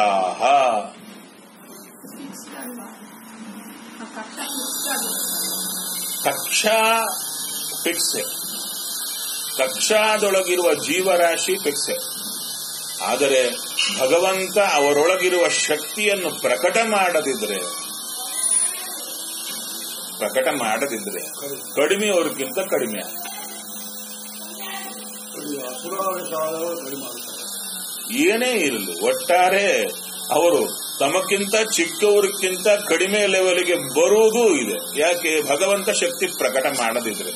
ಕಕ್ಷಾ ಫಿಕ್ಸೆ ಕಕ್ಷಾದೊಳಗಿರುವ ಜೀವರಾಶಿ ಫಿಕ್ಸೆ ಆದರೆ ಭಗವಂತ ಅವರೊಳಗಿರುವ ಶಕ್ತಿಯನ್ನು ಪ್ರಕಟ ಮಾಡದಿದ್ರೆ ಪ್ರಕಟ ಮಾಡದಿದ್ರೆ ಕಡಿಮೆ ಅವ್ರಿಗಿಂತ ಕಡಿಮೆ ಅಸುರಾವಕಾಲವರು ಕಡಿಮೆ ಮಾಡ್ತಾರೆ ಏನೇ ಇರಲಿ ಒಟ್ಟಾರೆ ಅವರು ತಮಕ್ಕಿಂತ ಚಿಕ್ಕವರಿಗಿಂತ ಕಡಿಮೆ ಲೆವೆಲ್ಗೆ ಬರುವುದೂ ಇದೆ ಯಾಕೆ ಭಗವಂತ ಶಕ್ತಿ ಪ್ರಕಟ ಮಾಡದಿದ್ರೆ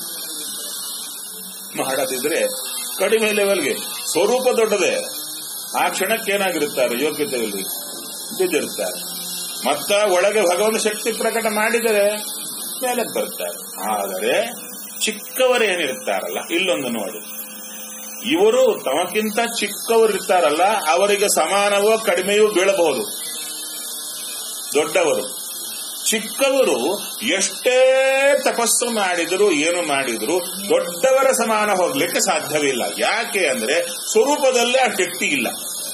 ಮಾಡದಿದ್ರೆ ಕಡಿಮೆ ಲೆವೆಲ್ಗೆ ಸ್ವರೂಪ ದೊಡ್ಡದೇ ಆ ಕ್ಷಣಕ್ಕೆ ಏನಾಗಿರುತ್ತಾರೆ ಯೋಗ್ಯತೆಯಲ್ಲಿ ಬಿದ್ದಿರ್ತಾರೆ ಮತ್ತ ಒಳಗೆ ಭಗವಂತ ಶಕ್ತಿ ಪ್ರಕಟ ಮಾಡಿದರೆ ಮೇಲೆ ಬರ್ತಾರೆ ಆದರೆ ಚಿಕ್ಕವರೇನಿರ್ತಾರಲ್ಲ ಇಲ್ಲೊಂದು ನೋಡಿ ಇವರು ತಮಕ್ಕಿಂತ ಚಿಕ್ಕವರಿರ್ತಾರಲ್ಲ ಅವರಿಗೆ ಸಮಾನವೋ ಕಡಿಮೆಯೂ ಬೀಳಬಹುದು ದೊಡ್ಡವರು ಚಿಕ್ಕವರು ಎಷ್ಟೇ ತಪಸ್ಸು ಮಾಡಿದ್ರು ಏನು ಮಾಡಿದ್ರು ದೊಡ್ಡವರ ಸಮಾನ ಹೋಗ್ಲಿಕ್ಕೆ ಸಾಧ್ಯವಿಲ್ಲ ಯಾಕೆ ಅಂದ್ರೆ ಸ್ವರೂಪದಲ್ಲೇ ಆ ಶಕ್ತಿ ಇಲ್ಲ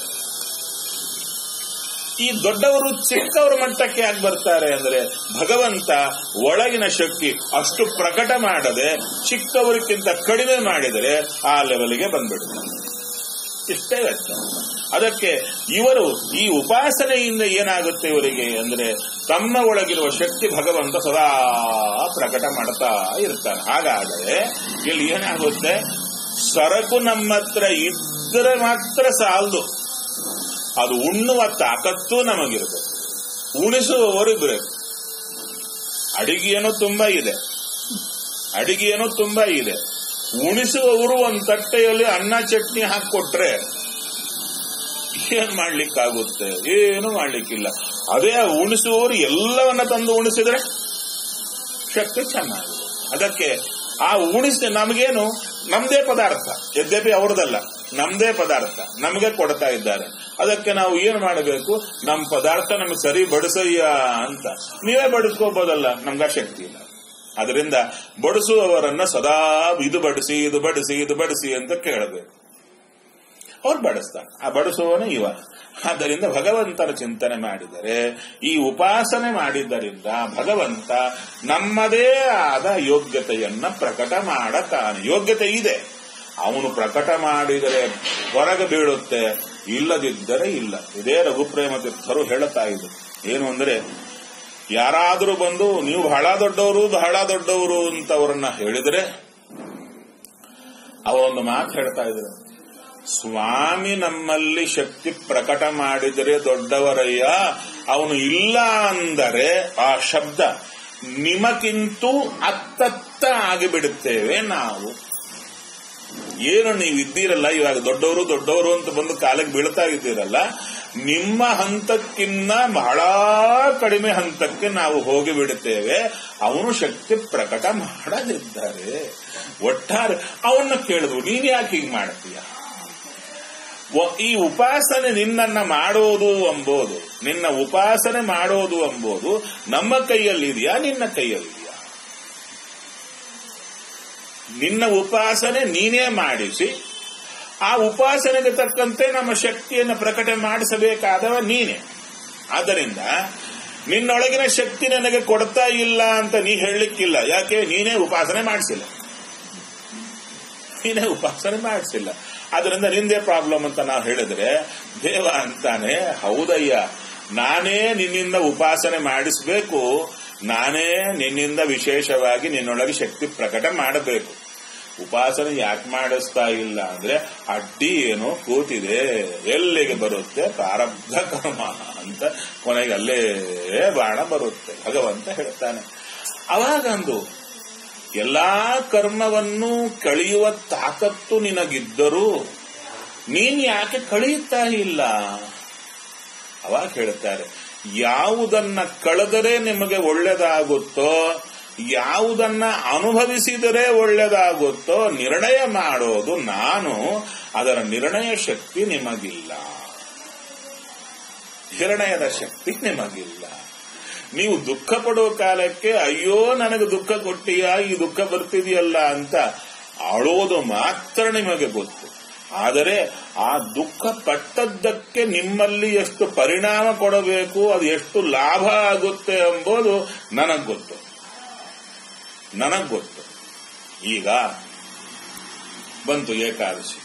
ಈ ದೊಡ್ಡವರು ಚಿಕ್ಕವರ ಮಟ್ಟಕ್ಕೆ ಯಾಕೆ ಬರ್ತಾರೆ ಅಂದ್ರೆ ಭಗವಂತ ಒಳಗಿನ ಶಕ್ತಿ ಅಷ್ಟು ಪ್ರಕಟ ಮಾಡದೆ ಚಿಕ್ಕವರಿಗಿಂತ ಕಡಿಮೆ ಮಾಡಿದರೆ ಆ ಲೆವೆಲ್ಗೆ ಬಂದ್ಬಿಡ್ತಾರೆ ಇಷ್ಟೇ ವ್ಯತ್ಯಾಸ ಅದಕ್ಕೆ ಇವರು ಈ ಉಪಾಸನೆಯಿಂದ ಏನಾಗುತ್ತೆ ಇವರಿಗೆ ಅಂದ್ರೆ ತಮ್ಮ ಒಳಗಿರುವ ಶಕ್ತಿ ಭಗವಂತ ಸದಾ ಪ್ರಕಟ ಮಾಡ್ತಾ ಇರ್ತಾನೆ ಹಾಗಾದರೆ ಇಲ್ಲಿ ಏನಾಗುತ್ತೆ ಸರಕು ನಮ್ಮ ಹತ್ರ ಇದ್ದರೆ ಮಾತ್ರ ಸಾಲದು ಅದು ಉಣ್ಣುವ ತಾಕತ್ತು ನಮಗಿರಬೇಕು ಉಣಿಸುವವರು ಬೇಕು ಅಡಿಗೆಯೇನೋ ತುಂಬಾ ಇದೆ ಅಡಿಗೆಯೇನೋ ತುಂಬಾ ಇದೆ ಉಣಿಸುವವರು ಒಂದು ತಟ್ಟೆಯಲ್ಲಿ ಅನ್ನ ಚಟ್ನಿ ಹಾಕೊಟ್ರೆ ಏನ್ ಮಾಡ್ಲಿಕ್ಕಾಗುತ್ತೆ ಏನು ಮಾಡ್ಲಿಕ್ಕಿಲ್ಲ ಅದೇ ಉಣಿಸುವವರು ಎಲ್ಲವನ್ನ ತಂದು ಉಣಿಸಿದ್ರೆ ಶಕ್ತಿ ಚೆನ್ನಾಗಿದೆ ಅದಕ್ಕೆ ಆ ಉಣಿಸಿ ನಮಗೇನು ನಮ್ದೇ ಪದಾರ್ಥ ಯದ್ಯಪಿ ಅವ್ರದಲ್ಲ ನಮ್ದೇ ಪದಾರ್ಥ ನಮಗೆ ಕೊಡ್ತಾ ಇದ್ದಾರೆ ಅದಕ್ಕೆ ನಾವು ಏನು ಮಾಡಬೇಕು ನಮ್ಮ ಪದಾರ್ಥ ನಮಗೆ ಸರಿ ಬಡಿಸಯ್ಯ ಅಂತ ನೀವೇ ಬಡಿಸ್ಕೋಬೋದಲ್ಲ ನಮ್ಗ ಶಕ್ತಿ ಇಲ್ಲ ಅದರಿಂದ ಬಡಿಸುವವರನ್ನ ಸದಾ ಇದು ಬಡಿಸಿ ಇದು ಬಡಿಸಿ ಇದು ಬಡಿಸಿ ಅಂತ ಕೇಳಬೇಕು ಅವ್ರು ಬಡಿಸ್ತಾರೆ ಆ ಬಡಿಸುವವನೇ ಇವ ಆದ್ದರಿಂದ ಭಗವಂತನ ಚಿಂತನೆ ಮಾಡಿದರೆ ಈ ಉಪಾಸನೆ ಮಾಡಿದ್ದರಿಂದ ಭಗವಂತ ನಮ್ಮದೇ ಆದ ಯೋಗ್ಯತೆಯನ್ನ ಪ್ರಕಟ ಮಾಡತಾನೆ ಯೋಗ್ಯತೆ ಇದೆ ಅವನು ಪ್ರಕಟ ಮಾಡಿದರೆ ಹೊರಗೆ ಬೀಳುತ್ತೆ ಇಲ್ಲದಿದ್ದರೆ ಇಲ್ಲ ಇದೇ ರಘುಪ್ರೇಮ ತೀರ್ಥರು ಹೇಳುತ್ತಾ ಇದ್ರು ಏನು ಅಂದ್ರೆ ಯಾರಾದರೂ ಬಂದು ನೀವು ಬಹಳ ದೊಡ್ಡವರು ಬಹಳ ದೊಡ್ಡವರು ಅಂತ ಅವರನ್ನ ಹೇಳಿದರೆ ಅವರೊಂದು ಮಾತು ಹೇಳ್ತಾ ಇದ್ರು ಸ್ವಾಮಿ ನಮ್ಮಲ್ಲಿ ಶಕ್ತಿ ಪ್ರಕಟ ಮಾಡಿದರೆ ದೊಡ್ಡವರಯ್ಯ ಅವನು ಇಲ್ಲ ಅಂದರೆ ಆ ಶಬ್ದ ನಿಮಗಿಂತೂ ಅತ್ತತ್ತ ಆಗಿಬಿಡುತ್ತೇವೆ ನಾವು ಏನು ನೀವು ಇದ್ದೀರಲ್ಲ ಇವಾಗ ದೊಡ್ಡವರು ದೊಡ್ಡವರು ಅಂತ ಬಂದು ಕಾಲಿಗೆ ಬೀಳ್ತಾ ಇದ್ದೀರಲ್ಲ ನಿಮ್ಮ ಹಂತಕ್ಕಿನ್ನ ಬಹಳ ಕಡಿಮೆ ಹಂತಕ್ಕೆ ನಾವು ಹೋಗಿ ಬಿಡುತ್ತೇವೆ ಅವನು ಶಕ್ತಿ ಪ್ರಕಟ ಮಾಡದಿದ್ದಾರೆ ಒಟ್ಟಾರೆ ಅವನ್ನ ಕೇಳಿದ್ರು ನೀನ್ ಯಾಕೆ ಹೀಗೆ ಮಾಡ್ತೀಯ ಒ- ಈ ಉಪಾಸನೆ ನಿನ್ನನ್ನ ಮಾಡೋದು ಎಂಬುದು ನಿನ್ನ ಉಪಾಸನೆ ಮಾಡೋದು ಎಂಬುದು ನಮ್ಮ ಕೈಯಲ್ಲಿದೆಯಾ ನಿನ್ನ ಕೈಯಲ್ಲಿದೆಯಾ ನಿನ್ನ ಉಪಾಸನೆ ನೀನೇ ಮಾಡಿಸಿ ಆ ಉಪಾಸನೆಗೆ ತಕ್ಕಂತೆ ನಮ್ಮ ಶಕ್ತಿಯನ್ನು ಪ್ರಕಟ ಮಾಡಿಸಬೇಕಾದವ ನೀನೇ ಆದ್ದರಿಂದ ನಿನ್ನೊಳಗಿನ ಶಕ್ತಿ ನನಗೆ ಕೊಡ್ತಾ ಇಲ್ಲ ಅಂತ ನೀ ಹೇಳಲಿಕ್ಕಿಲ್ಲ ಯಾಕೆ ನೀನೇ ಉಪಾಸನೆ ಮಾಡಿಸಿಲ್ಲ ನೀನೇ ಉಪಾಸನೆ ಮಾಡಿಸಿಲ್ಲ ಅದರಿಂದ ನಿಂದೇ ಪ್ರಾಬ್ಲಮ್ ಅಂತ ನಾವು ಹೇಳಿದ್ರೆ ದೇವ ಅಂತಾನೆ ಹೌದಯ್ಯ ನಾನೇ ನಿನ್ನಿಂದ ಉಪಾಸನೆ ಮಾಡಿಸಬೇಕು ನಾನೇ ನಿನ್ನಿಂದ ವಿಶೇಷವಾಗಿ ನಿನ್ನೊಳಗೆ ಶಕ್ತಿ ಪ್ರಕಟ ಮಾಡಬೇಕು ಉಪಾಸನೆ ಯಾಕೆ ಮಾಡಿಸ್ತಾ ಇಲ್ಲ ಅಂದ್ರೆ ಅಡ್ಡಿ ಏನೋ ಕೂತಿದೆ ಎಲ್ಲಿಗೆ ಬರುತ್ತೆ ಪ್ರಾರಬ್ಧ ಕರ್ಮ ಅಂತ ಕೊನೆಗೆ ಅಲ್ಲೇ ಬಾಣ ಬರುತ್ತೆ ಭಗವಂತ ಹೇಳ್ತಾನೆ ಅವಾಗಂದು ಎಲ್ಲಾ ಕರ್ಮವನ್ನು ಕಳೆಯುವ ತಾಕತ್ತು ನಿನಗಿದ್ದರೂ ನೀನ್ ಯಾಕೆ ಕಳೆಯುತ್ತಾ ಇಲ್ಲ ಅವಾಗ ಹೇಳ್ತಾರೆ ಯಾವುದನ್ನ ಕಳೆದರೆ ನಿಮಗೆ ಒಳ್ಳೆದಾಗುತ್ತೋ ಯಾವುದನ್ನ ಅನುಭವಿಸಿದರೆ ಒಳ್ಳೆದಾಗುತ್ತೋ ನಿರ್ಣಯ ಮಾಡೋದು ನಾನು ಅದರ ನಿರ್ಣಯ ಶಕ್ತಿ ನಿಮಗಿಲ್ಲ ನಿರ್ಣಯದ ಶಕ್ತಿ ನಿಮಗಿಲ್ಲ ನೀವು ದುಃಖ ಪಡುವ ಕಾಲಕ್ಕೆ ಅಯ್ಯೋ ನನಗೆ ದುಃಖ ಕೊಟ್ಟಿಯ ಈ ದುಃಖ ಬರ್ತಿದೆಯಲ್ಲ ಅಂತ ಅಳೋದು ಮಾತ್ರ ನಿಮಗೆ ಗೊತ್ತು ಆದರೆ ಆ ದುಃಖ ಪಟ್ಟದ್ದಕ್ಕೆ ನಿಮ್ಮಲ್ಲಿ ಎಷ್ಟು ಪರಿಣಾಮ ಕೊಡಬೇಕು ಅದು ಎಷ್ಟು ಲಾಭ ಆಗುತ್ತೆ ಎಂಬುದು ನನಗ್ ಗೊತ್ತು ನನಗ್ ಗೊತ್ತು ಈಗ ಬಂತು ಏಕಾದಶಿ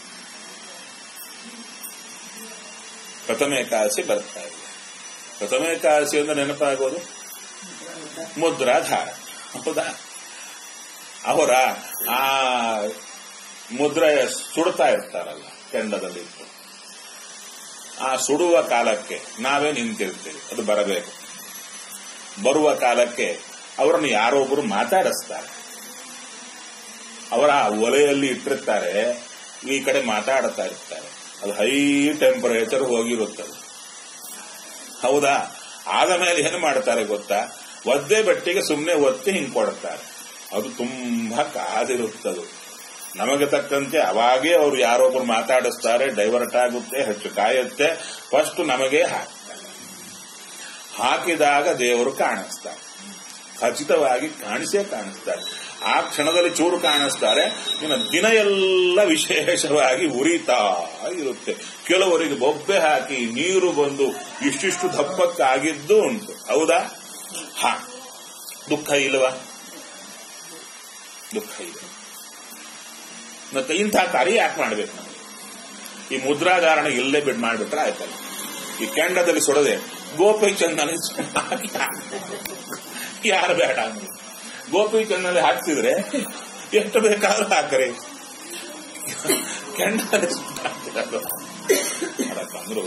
ಪ್ರಥಮ ಏಕಾದಶಿ ಬರ್ತಾ ಇದೆ ಪ್ರಥಮ ಏಕಾದಶಿ ಅಂತ ನೆನಪಾಗೋದು ಮುದ್ರಾಧಾರ ಹೌದಾ ಅವರ ಆ ಮುದ್ರೆ ಸುಡ್ತಾ ಇರ್ತಾರಲ್ಲ ಕೆಂಡದಲ್ಲಿಟ್ಟು ಆ ಸುಡುವ ಕಾಲಕ್ಕೆ ನಾವೇ ನಿಂತಿರ್ತೀವಿ ಅದು ಬರಬೇಕು ಬರುವ ಕಾಲಕ್ಕೆ ಅವರನ್ನು ಯಾರೋ ಒಬ್ಬರು ಮಾತಾಡಿಸ್ತಾರೆ ಅವರ ಆ ಒಲೆಯಲ್ಲಿ ಇಟ್ಟಿರ್ತಾರೆ ಈ ಕಡೆ ಮಾತಾಡ್ತಾ ಇರ್ತಾರೆ ಅದು ಹೈ ಟೆಂಪರೇಚರ್ ಹೋಗಿರುತ್ತದೆ ಹೌದಾ ಆದ ಮೇಲೆ ಏನು ಮಾಡ್ತಾರೆ ಗೊತ್ತಾ ಒದ್ದೆ ಬಟ್ಟೆಗೆ ಸುಮ್ಮನೆ ಒತ್ತಿ ಹಿಂಗ್ ಕೊಡ್ತಾರೆ ಅದು ತುಂಬಾ ಕಾದಿರುತ್ತದು ನಮಗೆ ತಕ್ಕಂತೆ ಅವಾಗೇ ಅವರು ಯಾರೊಬ್ರು ಮಾತಾಡಿಸ್ತಾರೆ ಡೈವರ್ಟ್ ಆಗುತ್ತೆ ಹೆಚ್ಚು ಕಾಯುತ್ತೆ ಫಸ್ಟ್ ನಮಗೆ ಹಾಕ್ತಾರೆ ಹಾಕಿದಾಗ ದೇವರು ಕಾಣಿಸ್ತಾರೆ ಖಚಿತವಾಗಿ ಕಾಣಿಸೇ ಕಾಣಿಸ್ತಾರೆ ಆ ಕ್ಷಣದಲ್ಲಿ ಚೂರು ಕಾಣಿಸ್ತಾರೆ ಇನ್ನು ದಿನ ಎಲ್ಲ ವಿಶೇಷವಾಗಿ ಉರಿತಾ ಇರುತ್ತೆ ಕೆಲವರಿಗೆ ಬೊಬ್ಬೆ ಹಾಕಿ ನೀರು ಬಂದು ಇಷ್ಟಿಷ್ಟು ದಪ್ಪಕ್ಕಾಗಿದ್ದು ಉಂಟು ಹೌದಾ ಹಾ ದುಃಖ ಇಲ್ವಾ ದುಃಖ ಇದೆ ಮತ್ತೆ ಇಂಥ ಕಾರ್ಯ ಯಾಕೆ ಮಾಡ್ಬೇಕು ನಾವು ಈ ಮುದ್ರಾಧಾರಣ ಇಲ್ಲೇ ಬಿಡ್ ಮಾಡಿಬಿಟ್ರೆ ಆಯ್ತಲ್ಲ ಈ ಕೆಂಡದಲ್ಲಿ ಸುಡದೆ ಗೋಪಿ ಚಂದನ ಯಾರು ಬೇಡ ಅಂದ್ರೆ ಗೋಪಿ ಚಂದಲ್ಲಿ ಹಾಕ್ತಿದ್ರೆ ಎಷ್ಟು ಬೇಕಾದ್ರೂ ಹಾಕ್ರಿ ಕೆಂಡದಲ್ಲಿ ಸುಟ್ಟಾಕ್ತಿರೋದು ಅದಕ್ಕಂದ್ರು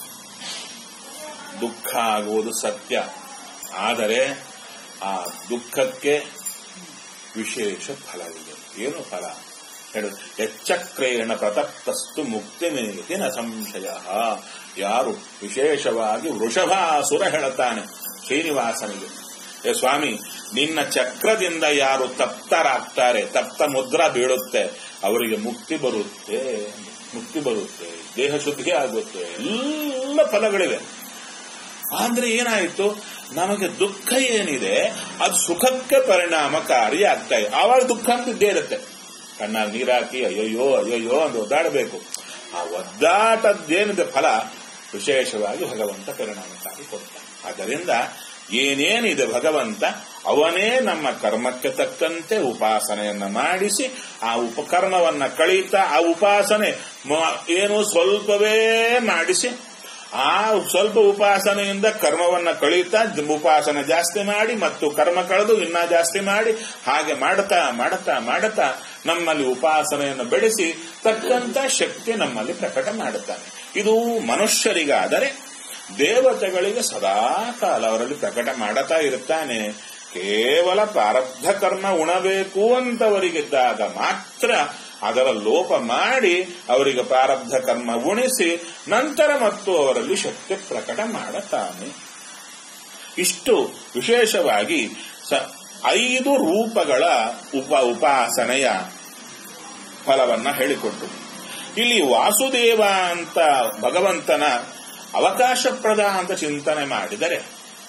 ದುಃಖ ಆಗುವುದು ಸತ್ಯ ಆದರೆ ಆ ದುಃಖಕ್ಕೆ ವಿಶೇಷ ಫಲವಿದೆ ಏನು ಫಲ ಹೇಳು ಎಚ್ಚಕ್ರೇಣ ಪ್ರತಪ್ತಸ್ತು ಮುಕ್ತಿ ಮೇತಿ ನ ಸಂಶಯ ಯಾರು ವಿಶೇಷವಾಗಿ ವೃಷಭಾಸುರ ಹೇಳುತ್ತಾನೆ ಶ್ರೀನಿವಾಸನಿಗೆ ಏ ಸ್ವಾಮಿ ನಿನ್ನ ಚಕ್ರದಿಂದ ಯಾರು ತಪ್ತರಾಗ್ತಾರೆ ತಪ್ತ ಮುದ್ರ ಬೀಳುತ್ತೆ ಅವರಿಗೆ ಮುಕ್ತಿ ಬರುತ್ತೆ ಮುಕ್ತಿ ಬರುತ್ತೆ ದೇಹ ಶುದ್ಧಿ ಆಗುತ್ತೆ ಎಲ್ಲ ಫಲಗಳಿವೆ ಅಂದ್ರೆ ಏನಾಯಿತು ನಮಗೆ ದುಃಖ ಏನಿದೆ ಅದು ಸುಖಕ್ಕೆ ಪರಿಣಾಮಕಾರಿ ಆಗ್ತಾ ಇದೆ ಆವಾಗ ದುಃಖ ಅಂತ ಇದ್ದೇ ಇರುತ್ತೆ ಕಣ್ಣಾಗ ನೀರಾಕಿ ಅಯ್ಯೋಯ್ಯೋ ಅಯ್ಯೋಯ್ಯೋ ಅಂತ ಒದ್ದಾಡಬೇಕು ಆ ಒದ್ದಾಟದ್ದೇನಿದೆ ಫಲ ವಿಶೇಷವಾಗಿ ಭಗವಂತ ಪರಿಣಾಮಕಾರಿ ಕೊಡ್ತಾನೆ ಆದ್ದರಿಂದ ಏನೇನಿದೆ ಭಗವಂತ ಅವನೇ ನಮ್ಮ ಕರ್ಮಕ್ಕೆ ತಕ್ಕಂತೆ ಉಪಾಸನೆಯನ್ನ ಮಾಡಿಸಿ ಆ ಉಪಕರ್ಮವನ್ನ ಕಳೀತಾ ಆ ಉಪಾಸನೆ ಮ- ಏನು ಸ್ವಲ್ಪವೇ ಮಾಡಿಸಿ ಆ ಸ್ವಲ್ಪ ಉಪಾಸನೆಯಿಂದ ಕರ್ಮವನ್ನ ಕಳೀತಾ ಜ- ಉಪಾಸನೆ ಜಾಸ್ತಿ ಮಾಡಿ ಮತ್ತು ಕರ್ಮ ಕಳೆದು ಇನ್ನ ಜಾಸ್ತಿ ಮಾಡಿ ಹಾಗೆ ಮಾಡುತ್ತಾ ಮಾಡುತ್ತಾ ಮಾಡುತ್ತಾ ನಮ್ಮಲ್ಲಿ ಉಪಾಸನೆಯನ್ನು ಬೆಳೆಸಿ ತಕ್ಕಂತ ಶಕ್ತಿ ನಮ್ಮಲ್ಲಿ ಪ್ರಕಟ ಮಾಡುತ್ತಾನೆ ಇದು ಮನುಷ್ಯರಿಗಾದರೆ ದೇವತೆಗಳಿಗೆ ಸದಾ ಕಾಲ ಅವರಲ್ಲಿ ಪ್ರಕಟ ಮಾಡುತ್ತಾ ಇರುತ್ತಾನೆ ಕೇವಲ ಪ್ರಾರಬ್ಧ ಕರ್ಮ ಉಣಬೇಕು ಅಂತವರಿಗಿದ್ದಾಗ ಮಾತ್ರ ಅದರ ಲೋಪ ಮಾಡಿ ಅವರಿಗೆ ಪ್ರಾರಬ್ಧ ಕರ್ಮ ಉಣಿಸಿ ನಂತರ ಮತ್ತು ಅವರಲ್ಲಿ ಶಕ್ತಿ ಪ್ರಕಟ ಮಾಡುತ್ತಾನೆ ಇಷ್ಟು ವಿಶೇಷವಾಗಿ ಸ- ಐದು ರೂಪಗಳ ಉಪ ಉಪಾಸನೆಯ ಫಲವನ್ನ ಹೇಳಿಕೊಟ್ಟು ಇಲ್ಲಿ ವಾಸುದೇವ ಅಂತ ಭಗವಂತನ ಅವಕಾಶಪ್ರದ ಅಂತ ಚಿಂತನೆ ಮಾಡಿದರೆ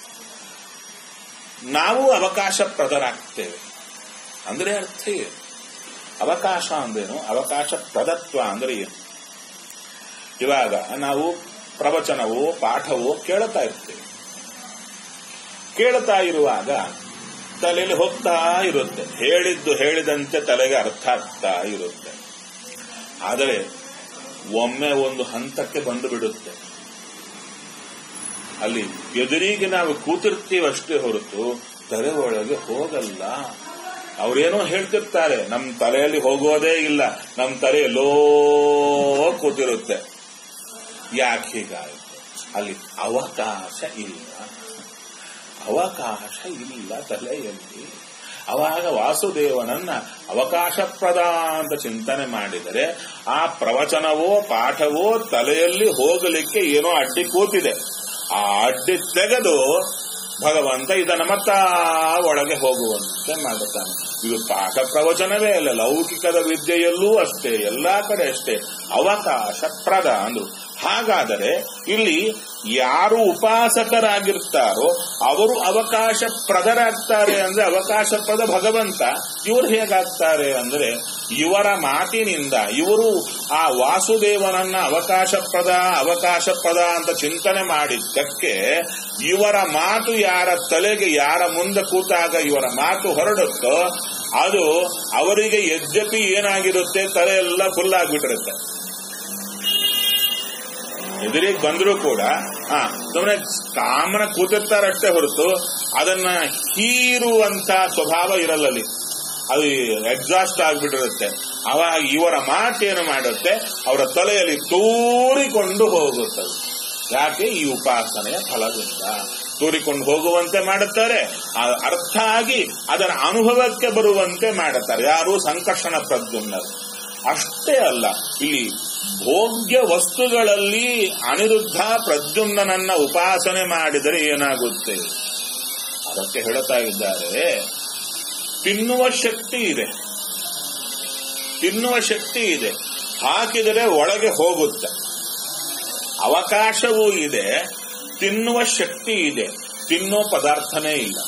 ನಾವು ಅವಕಾಶಪ್ರದರಾಗ್ತೇವೆ ಅಂದ್ರೆ ಅರ್ಥ ಏನು ಅವಕಾಶ ಅಂದ್ರೇನು ಅವಕಾಶ ಪ್ರದತ್ವ ಅಂದ್ರೆ ಏನು ಇವಾಗ ನಾವು ಪ್ರವಚನವೋ ಪಾಠವೋ ಕೇಳ್ತಾ ಇರ್ತೇವೆ ಕೇಳ್ತಾ ಇರುವಾಗ ತಲೆಯಲ್ಲಿ ಹೋಗ್ತಾ ಇರುತ್ತೆ ಹೇಳಿದ್ದು ಹೇಳಿದಂತೆ ತಲೆಗೆ ಅರ್ಥ ಆಗ್ತಾ ಇರುತ್ತೆ ಆದರೆ ಒಮ್ಮೆ ಒಂದು ಹಂತಕ್ಕೆ ಬಂದು ಬಿಡುತ್ತೆ ಅಲ್ಲಿ ಎದುರಿಗೆ ನಾವು ಕೂತಿರ್ತೀವಷ್ಟೇ ಹೊರತು ತಲೆ ಒಳಗೆ ಹೋಗಲ್ಲ ಅವ್ರೇನೋ ಹೇಳ್ತಿರ್ತಾರೆ ನಮ್ ತಲೆಯಲ್ಲಿ ಹೋಗೋದೇ ಇಲ್ಲ ನಮ್ ತಲೆ ಲೋ ಕೂತಿರುತ್ತೆ ಯಾಕೆ ಹೀಗಾಗುತ್ತೆ ಅಲ್ಲಿ ಅವಕಾಶ ಇಲ್ಲ ಅವಕಾಶ ಇಲ್ಲ ತಲೆಯಲ್ಲಿ ಅವಾಗ ವಾಸುದೇವನನ್ನ ಅವಕಾಶಪ್ರದ ಅಂತ ಚಿಂತನೆ ಮಾಡಿದರೆ ಆ ಪ್ರವಚನವೋ ಪಾಠವೋ ತಲೆಯಲ್ಲಿ ಹೋಗಲಿಕ್ಕೆ ಏನೋ ಅಡ್ಡಿ ಕೂತಿದೆ ಆ ಅಡ್ಡಿ ತೆಗೆದು ಭಗವಂತ ಇದನ್ನ ಮತ್ತ ಒಳಗೆ ಹೋಗುವಂತೆ ಮಾಡುತ್ತಾನೆ ಇದು ಪಾಠ ಪ್ರವಚನವೇ ಅಲ್ಲ ಲೌಕಿಕದ ವಿದ್ಯೆಯಲ್ಲೂ ಅಷ್ಟೇ ಎಲ್ಲಾ ಕಡೆ ಅಷ್ಟೇ ಅವಕಾಶ ಪ್ರದ ಅಂದ್ರು ಹಾಗಾದರೆ ಇಲ್ಲಿ ಯಾರು ಉಪಾಸಕರಾಗಿರ್ತಾರೋ ಅವರು ಅವಕಾಶ ಪ್ರದರಾಗ್ತಾರೆ ಅಂದ್ರೆ ಅವಕಾಶ ಪ್ರದ ಭಗವಂತ ಇವರು ಹೇಗಾಗ್ತಾರೆ ಅಂದ್ರೆ ಇವರ ಮಾತಿನಿಂದ ಇವರು ಆ ವಾಸುದೇವನನ್ನ ಅವಕಾಶ ಪ್ರದ ಅವಕಾಶ ಪ್ರದ ಅಂತ ಚಿಂತನೆ ಮಾಡಿದ್ದಕ್ಕೆ ಇವರ ಮಾತು ಯಾರ ತಲೆಗೆ ಯಾರ ಮುಂದೆ ಕೂತಾಗ ಇವರ ಮಾತು ಹೊರಡುತ್ತೋ ಅದು ಅವರಿಗೆ ಯದ್ಯಪಿ ಏನಾಗಿರುತ್ತೆ ತಲೆ ಎಲ್ಲ ಫುಲ್ ಆಗಿಬಿಟ್ಟಿರುತ್ತೆ ಎದುರಿಗೆ ಬಂದರೂ ಕೂಡ ಆ ಸುಮ್ಮನೆ ಕಾಮನ ಕೂತಿರ್ತಾರಷ್ಟೇ ಹೊರತು ಅದನ್ನ ಹೀರುವಂತ ಸ್ವಭಾವ ಇರಲ್ಲಲ್ಲಿ ಅದು ಎಕ್ಸಾಸ್ಟ್ ಆಗ್ಬಿಟ್ಟಿರುತ್ತೆ ಅವಾಗ ಇವರ ಮಾತೇನು ಮಾಡುತ್ತೆ ಅವರ ತಲೆಯಲ್ಲಿ ತೂರಿಕೊಂಡು ಹೋಗುತ್ತದೆ ಯಾಕೆ ಈ ಉಪಾಸನೆಯ ಫಲದಿಂದ ತೂರಿಕೊಂಡು ಹೋಗುವಂತೆ ಮಾಡುತ್ತಾರೆ ಆ ಅರ್ಥ ಆಗಿ ಅದರ ಅನುಭವಕ್ಕೆ ಬರುವಂತೆ ಮಾಡುತ್ತಾರೆ ಯಾರು ಸಂಕರ್ಷಣ ಪ್ರದ್ಯುಮ್ನರು ಅಷ್ಟೇ ಅಲ್ಲ ಇಲ್ಲಿ ಭೋಗ್ಯ ವಸ್ತುಗಳಲ್ಲಿ ಅನಿರುದ್ಧ ಪ್ರದ್ಯುಮ್ನನ್ನ ಉಪಾಸನೆ ಮಾಡಿದರೆ ಏನಾಗುತ್ತೆ ಅದಕ್ಕೆ ಹೇಳ್ತಾ ಇದ್ದಾರೆ ತಿನ್ನುವ ಶಕ್ತಿ ಇದೆ ತಿನ್ನುವ ಶಕ್ತಿ ಇದೆ ಹಾಕಿದರೆ ಒಳಗೆ ಹೋಗುತ್ತೆ ಅವಕಾಶವೂ ಇದೆ ತಿನ್ನುವ ಶಕ್ತಿ ಇದೆ ತಿನ್ನೋ ಪದಾರ್ಥನೇ ಇಲ್ಲ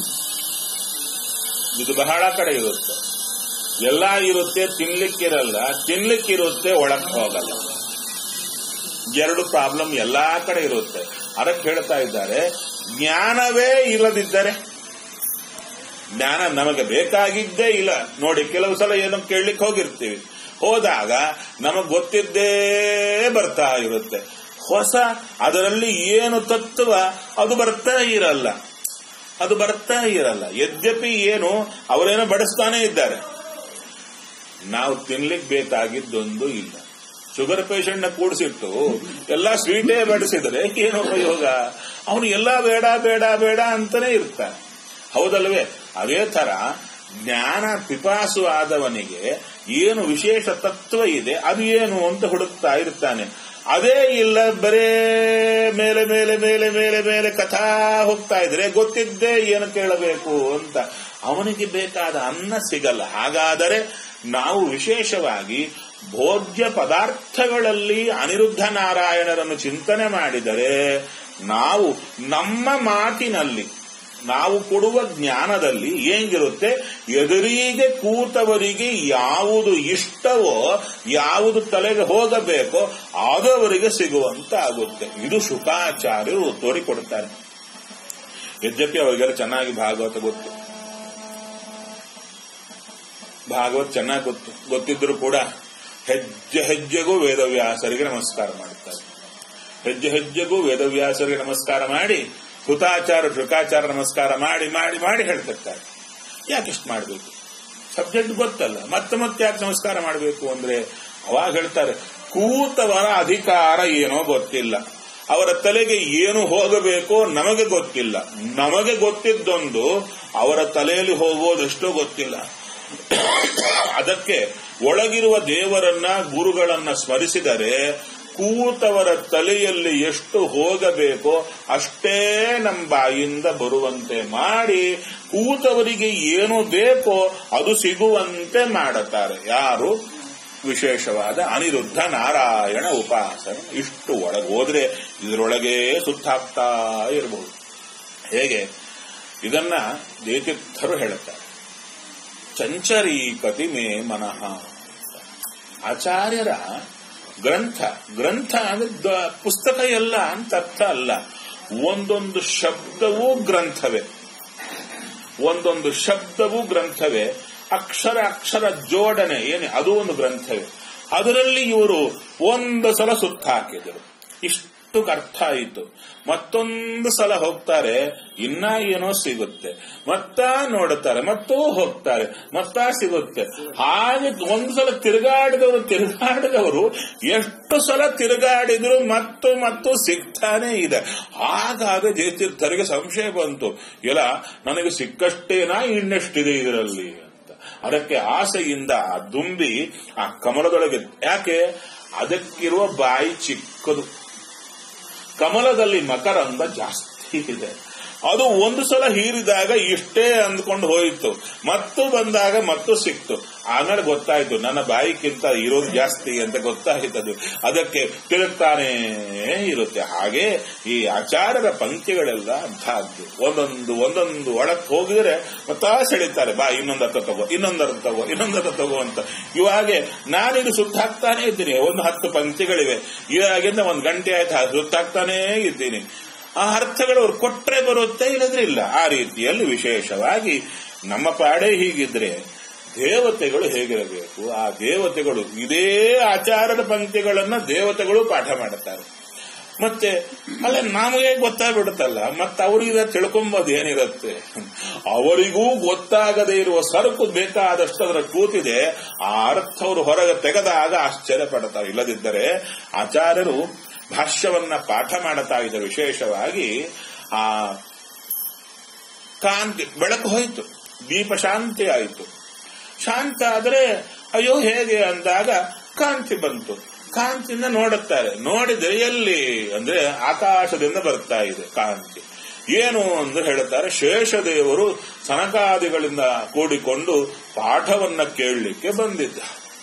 ಇದು ಬಹಳ ಕಡೆ ಇರುತ್ತೆ ಎಲ್ಲ ಇರುತ್ತೆ ತಿನ್ಲಿಕ್ಕಿರಲ್ಲ ತಿನ್ಲಿಕ್ಕಿರುತ್ತೆ ಒಳಕ್ ಹೋಗಲ್ಲ ಎರಡು ಪ್ರಾಬ್ಲಮ್ ಎಲ್ಲಾ ಕಡೆ ಇರುತ್ತೆ ಅದಕ್ಕೆ ಹೇಳ್ತಾ ಇದ್ದಾರೆ ಜ್ಞಾನವೇ ಇಲ್ಲದಿದ್ದರೆ ಜ್ಞಾನ ನಮಗೆ ಬೇಕಾಗಿದ್ದೇ ಇಲ್ಲ ನೋಡಿ ಕೆಲವು ಸಲ ಏನೋ ಕೇಳಲಿಕ್ಕೆ ಹೋಗಿರ್ತೀವಿ ಹೋದಾಗ ನಮಗ್ ಗೊತ್ತಿದ್ದೇ ಬರ್ತಾ ಇರುತ್ತೆ ಹೊಸ ಅದರಲ್ಲಿ ಏನು ತತ್ವ ಅದು ಬರ್ತಾ ಇರಲ್ಲ ಅದು ಬರ್ತಾ ಇರಲ್ಲ ಯದ್ಯಪಿ ಏನು ಅವರೇನೋ ಬಡಿಸ್ತಾನೆ ಇದ್ದಾರೆ ನಾವು ತಿನ್ಲಿಕ್ಕೆ ಬೇಕಾಗಿದ್ದೊಂದು ಇಲ್ಲ ಶುಗರ್ ಪೇಷಂಟ್ ನ ಕೂಡಿಸಿಟ್ಟು ಎಲ್ಲಾ ಸ್ವೀಟೇ ಬಡಿಸಿದ್ರೆ ಏನು ಉಪಯೋಗ ಅವನು ಎಲ್ಲಾ ಬೇಡ ಬೇಡ ಬೇಡ ಅಂತಾನೆ ಇರ್ತಾನೆ ಹೌದಲ್ವೇ ಅದೇ ತರ ಜ್ಞಾನ ಪಿಪಾಸು ಆದವನಿಗೆ ಏನು ವಿಶೇಷ ತತ್ವ ಇದೆ ಅದು ಏನು ಅಂತ ಹುಡುಕ್ತಾ ಇರ್ತಾನೆ ಅದೇ ಇಲ್ಲ ಬರೇ ಮೇಲೆ ಮೇಲೆ ಮೇಲೆ ಮೇಲೆ ಮೇಲೆ ಕಥಾ ಹೋಗ್ತಾ ಇದ್ರೆ ಗೊತ್ತಿದ್ದೇ ಏನು ಕೇಳಬೇಕು ಅಂತ ಅವನಿಗೆ ಬೇಕಾದ ಅನ್ನ ಸಿಗಲ್ಲ ಹಾಗಾದರೆ ನಾವು ವಿಶೇಷವಾಗಿ ಭೋಗ್ಯ ಪದಾರ್ಥಗಳಲ್ಲಿ ಅನಿರುದ್ಧ ನಾರಾಯಣರನ್ನು ಚಿಂತನೆ ಮಾಡಿದರೆ ನಾವು ನಮ್ಮ ಮಾತಿನಲ್ಲಿ ನಾವು ಕೊಡುವ ಜ್ಞಾನದಲ್ಲಿ ಏಂಗಿರುತ್ತೆ ಎದುರಿಗೆ ಕೂತವರಿಗೆ ಯಾವುದು ಇಷ್ಟವೋ ಯಾವುದು ತಲೆಗೆ ಹೋಗಬೇಕೋ ಅದು ಅವರಿಗೆ ಸಿಗುವಂತ ಆಗುತ್ತೆ ಇದು ಶುಕಾಚಾರ್ಯರು ತೋರಿಕೊಡ್ತಾರೆ ಯದ್ಯಪಿ ಅವರಿಗೆಲ್ಲ ಚೆನ್ನಾಗಿ ಭಾಗವತ ಗೊತ್ತು ಭಾಗವತ್ ಚೆನ್ನಾಗಿ ಗೊತ್ತು ಗೊತ್ತಿದ್ರು ಕೂಡ ಹೆಜ್ಜೆ ಹೆಜ್ಜೆಗೂ ವೇದವ್ಯಾಸರಿಗೆ ನಮಸ್ಕಾರ ಮಾಡುತ್ತಾರೆ ಹೆಜ್ಜೆ ಹೆಜ್ಜೆಗೂ ವೇದವ್ಯಾಸರಿಗೆ ನಮಸ್ಕಾರ ಮಾಡಿ ಹುತಾಚಾರ ಶುಕಾಚಾರ ನಮಸ್ಕಾರ ಮಾಡಿ ಮಾಡಿ ಮಾಡಿ ಹೇಳ್ತಿರ್ತಾರೆ ಯಾಕೆ ಇಷ್ಟು ಮಾಡಬೇಕು ಸಬ್ಜೆಕ್ಟ್ ಗೊತ್ತಲ್ಲ ಮತ್ತೆ ಮತ್ತೆ ಯಾಕೆ ನಮಸ್ಕಾರ ಮಾಡಬೇಕು ಅಂದ್ರೆ ಅವಾಗ ಹೇಳ್ತಾರೆ ಕೂತವರ ಅಧಿಕಾರ ಏನೋ ಗೊತ್ತಿಲ್ಲ ಅವರ ತಲೆಗೆ ಏನು ಹೋಗಬೇಕೋ ನಮಗೆ ಗೊತ್ತಿಲ್ಲ ನಮಗೆ ಗೊತ್ತಿದ್ದೊಂದು ಅವರ ತಲೆಯಲ್ಲಿ ಹೋಗೋದೆಷ್ಟೋ ಗೊತ್ತಿಲ್ಲ ಅದಕ್ಕೆ ಒಳಗಿರುವ ದೇವರನ್ನ ಗುರುಗಳನ್ನ ಸ್ಮರಿಸಿದರೆ ಕೂತವರ ತಲೆಯಲ್ಲಿ ಎಷ್ಟು ಹೋಗಬೇಕೋ ಅಷ್ಟೇ ನಮ್ಮ ಬಾಯಿಂದ ಬರುವಂತೆ ಮಾಡಿ ಕೂತವರಿಗೆ ಏನು ಬೇಕೋ ಅದು ಸಿಗುವಂತೆ ಮಾಡುತ್ತಾರೆ ಯಾರು ವಿಶೇಷವಾದ ಅನಿರುದ್ಧ ನಾರಾಯಣ ಉಪಾಸನ ಇಷ್ಟು ಒಳಗೆ ಹೋದ್ರೆ ಇದರೊಳಗೆ ಸುತ್ತಾಗ್ತಾ ಇರಬಹುದು ಹೇಗೆ ಇದನ್ನ ದೇತಿರ್ಥರು ಹೇಳುತ್ತಾರೆ ಚಂಚರೀಕತಿ ಮೇ ಮನಃ ಆಚಾರ್ಯರ ಗ್ರಂಥ ಗ್ರಂಥ ಅಂದ್ರೆ ದ- ಪುಸ್ತಕ ಎಲ್ಲ ಅಂತ ಅರ್ಥ ಅಲ್ಲ ಒಂದೊಂದು ಶಬ್ದವೂ ಗ್ರಂಥವೇ ಒಂದೊಂದು ಶಬ್ದವೂ ಗ್ರಂಥವೇ ಅಕ್ಷರ ಅಕ್ಷರ ಜೋಡಣೆ ಏನೇ ಅದು ಒಂದು ಗ್ರಂಥವೇ ಅದರಲ್ಲಿ ಇವರು ಒಂದು ಸಲ ಸುತ್ತ ಹಾಕಿದರು ಇಷ್ಟು ಅರ್ಥ ಆಯಿತು ಮತ್ತೊಂದು ಸಲ ಹೋಗ್ತಾರೆ ಇನ್ನ ಏನೋ ಸಿಗುತ್ತೆ ಮತ್ತ ನೋಡುತ್ತಾರೆ ಮತ್ತೂ ಹೋಗ್ತಾರೆ ಮತ್ತ ಸಿಗುತ್ತೆ ಹಾಗೆ ಒಂದು ಸಲ ತಿರುಗಾಡಿದವರು ತಿರುಗಾಡಿದವರು ಎಷ್ಟು ಸಲ ತಿರುಗಾಡಿದ್ರು ಮತ್ತು ಮತ್ತು ಸಿಗ್ತಾನೆ ಇದೆ ಹಾಗಾಗಿ ಜಯತೀರ್ಥರಿಗೆ ಸಂಶಯ ಬಂತು ಇಲ್ಲ ನನಗೆ ಸಿಕ್ಕಷ್ಟೇನಾ ಇನ್ನೆಷ್ಟಿದೆ ಇದರಲ್ಲಿ ಅಂತ ಅದಕ್ಕೆ ಆಸೆಯಿಂದ ಆ ದುಂಬಿ ಆ ಕಮಲದೊಳಗೆ ಯಾಕೆ ಅದಕ್ಕಿರುವ ಬಾಯಿ ಚಿಕ್ಕದು ಕಮಲದಲ್ಲಿ ಮಕರಂದ ಜಾಸ್ತಿ ಇದೆ ಅದು ಒಂದು ಸಲ ಹೀರಿದಾಗ ಇಷ್ಟೇ ಅಂದ್ಕೊಂಡು ಹೋಯಿತು ಮತ್ತು ಬಂದಾಗ ಮತ್ತು ಸಿಕ್ತು ಆಮೇಲೆ ಗೊತ್ತಾಯ್ತು ನನ್ನ ಬಾಯಿಕ್ಕಿಂತ ಇರೋದು ಜಾಸ್ತಿ ಅಂತ ಗೊತ್ತಾಯ್ತದು ಅದಕ್ಕೆ ತಿರುಗ್ತಾನೇ ಇರುತ್ತೆ ಹಾಗೆ ಈ ಆಚಾರದ ಪಂಕ್ತಿಗಳೆಲ್ಲ ಅಂಥದ್ದು ಒಂದೊಂದು ಒಂದೊಂದು ಒಳಕ್ ಹೋಗಿದ್ರೆ ಮತ್ತಾ ಸೆಳಿತಾರೆ ಬಾ ಇನ್ನೊಂದು ಅರ್ಥ ತಗೋ ಇನ್ನೊಂದು ಅರ್ಥ ತಗೋ ಇನ್ನೊಂದು ಅರ್ಥ ತಗೋ ಅಂತ ಇವಾಗೆ ನಾನಿದು ಸುತ್ತಾಕ್ತಾನೆ ಇದ್ದೀನಿ ಒಂದು ಹತ್ತು ಪಂಕ್ತಿಗಳಿವೆ ಇವಾಗಿಂದ ಒಂದು ಗಂಟೆ ಆಯ್ತು ಸುತ್ತಾಕ್ತಾನೇ ಇದ್ದೀನಿ ಆ ಅರ್ಥಗಳು ಅವ್ರು ಕೊಟ್ರೆ ಬರುತ್ತೆ ಇಲ್ಲದ್ರೆ ಇಲ್ಲ ಆ ರೀತಿಯಲ್ಲಿ ವಿಶೇಷವಾಗಿ ನಮ್ಮ ಪಾಡೇ ಹೀಗಿದ್ರೆ ದೇವತೆಗಳು ಹೇಗಿರಬೇಕು ಆ ದೇವತೆಗಳು ಇದೇ ಆಚಾರದ ಪಂಕ್ತಿಗಳನ್ನ ದೇವತೆಗಳು ಪಾಠ ಮಾಡುತ್ತಾರೆ ಮತ್ತೆ ಅಲ್ಲ ನಮಗೆ ಗೊತ್ತಾಗ್ಬಿಡುತ್ತಲ್ಲ ಮತ್ತೆ ಅವರಿಗೆ ತಿಳ್ಕೊಂಬೋದು ಏನಿರುತ್ತೆ ಅವರಿಗೂ ಗೊತ್ತಾಗದೇ ಇರುವ ಸರಕು ಬೇಕಾದಷ್ಟು ಅದರ ಕೂತಿದೆ ಆ ಅರ್ಥ ಅವರು ಹೊರಗೆ ತೆಗೆದಾಗ ಆಶ್ಚರ್ಯ ಪಡ್ತಾರೆ ಇಲ್ಲದಿದ್ದರೆ ಆಚಾರ್ಯರು ಭಾಷ್ಯವನ್ನ ಪಾಠ ಮಾಡುತ್ತಾ ಇದ್ದ ವಿಶೇಷವಾಗಿ ಆ ಕಾಂತಿ ಬೆಳಕು ಹೋಯಿತು ದೀಪ ಶಾಂತಿ ಆಯಿತು ಶಾಂತ ಆದ್ರೆ ಅಯ್ಯೋ ಹೇಗೆ ಅಂದಾಗ ಕಾಂತಿ ಬಂತು ಕಾಂತಿಯಿಂದ ನೋಡುತ್ತಾರೆ ನೋಡಿದ್ರೆ ಎಲ್ಲಿ ಅಂದ್ರೆ ಆಕಾಶದಿಂದ ಬರ್ತಾ ಇದೆ ಕಾಂತಿ ಏನು ಅಂದ್ರೆ ಹೇಳುತ್ತಾರೆ ಶೇಷದೇವರು ಸನಕಾದಿಗಳಿಂದ ಕೂಡಿಕೊಂಡು ಪಾಠವನ್ನ ಕೇಳಲಿಕ್ಕೆ ಬಂದಿದ್ದ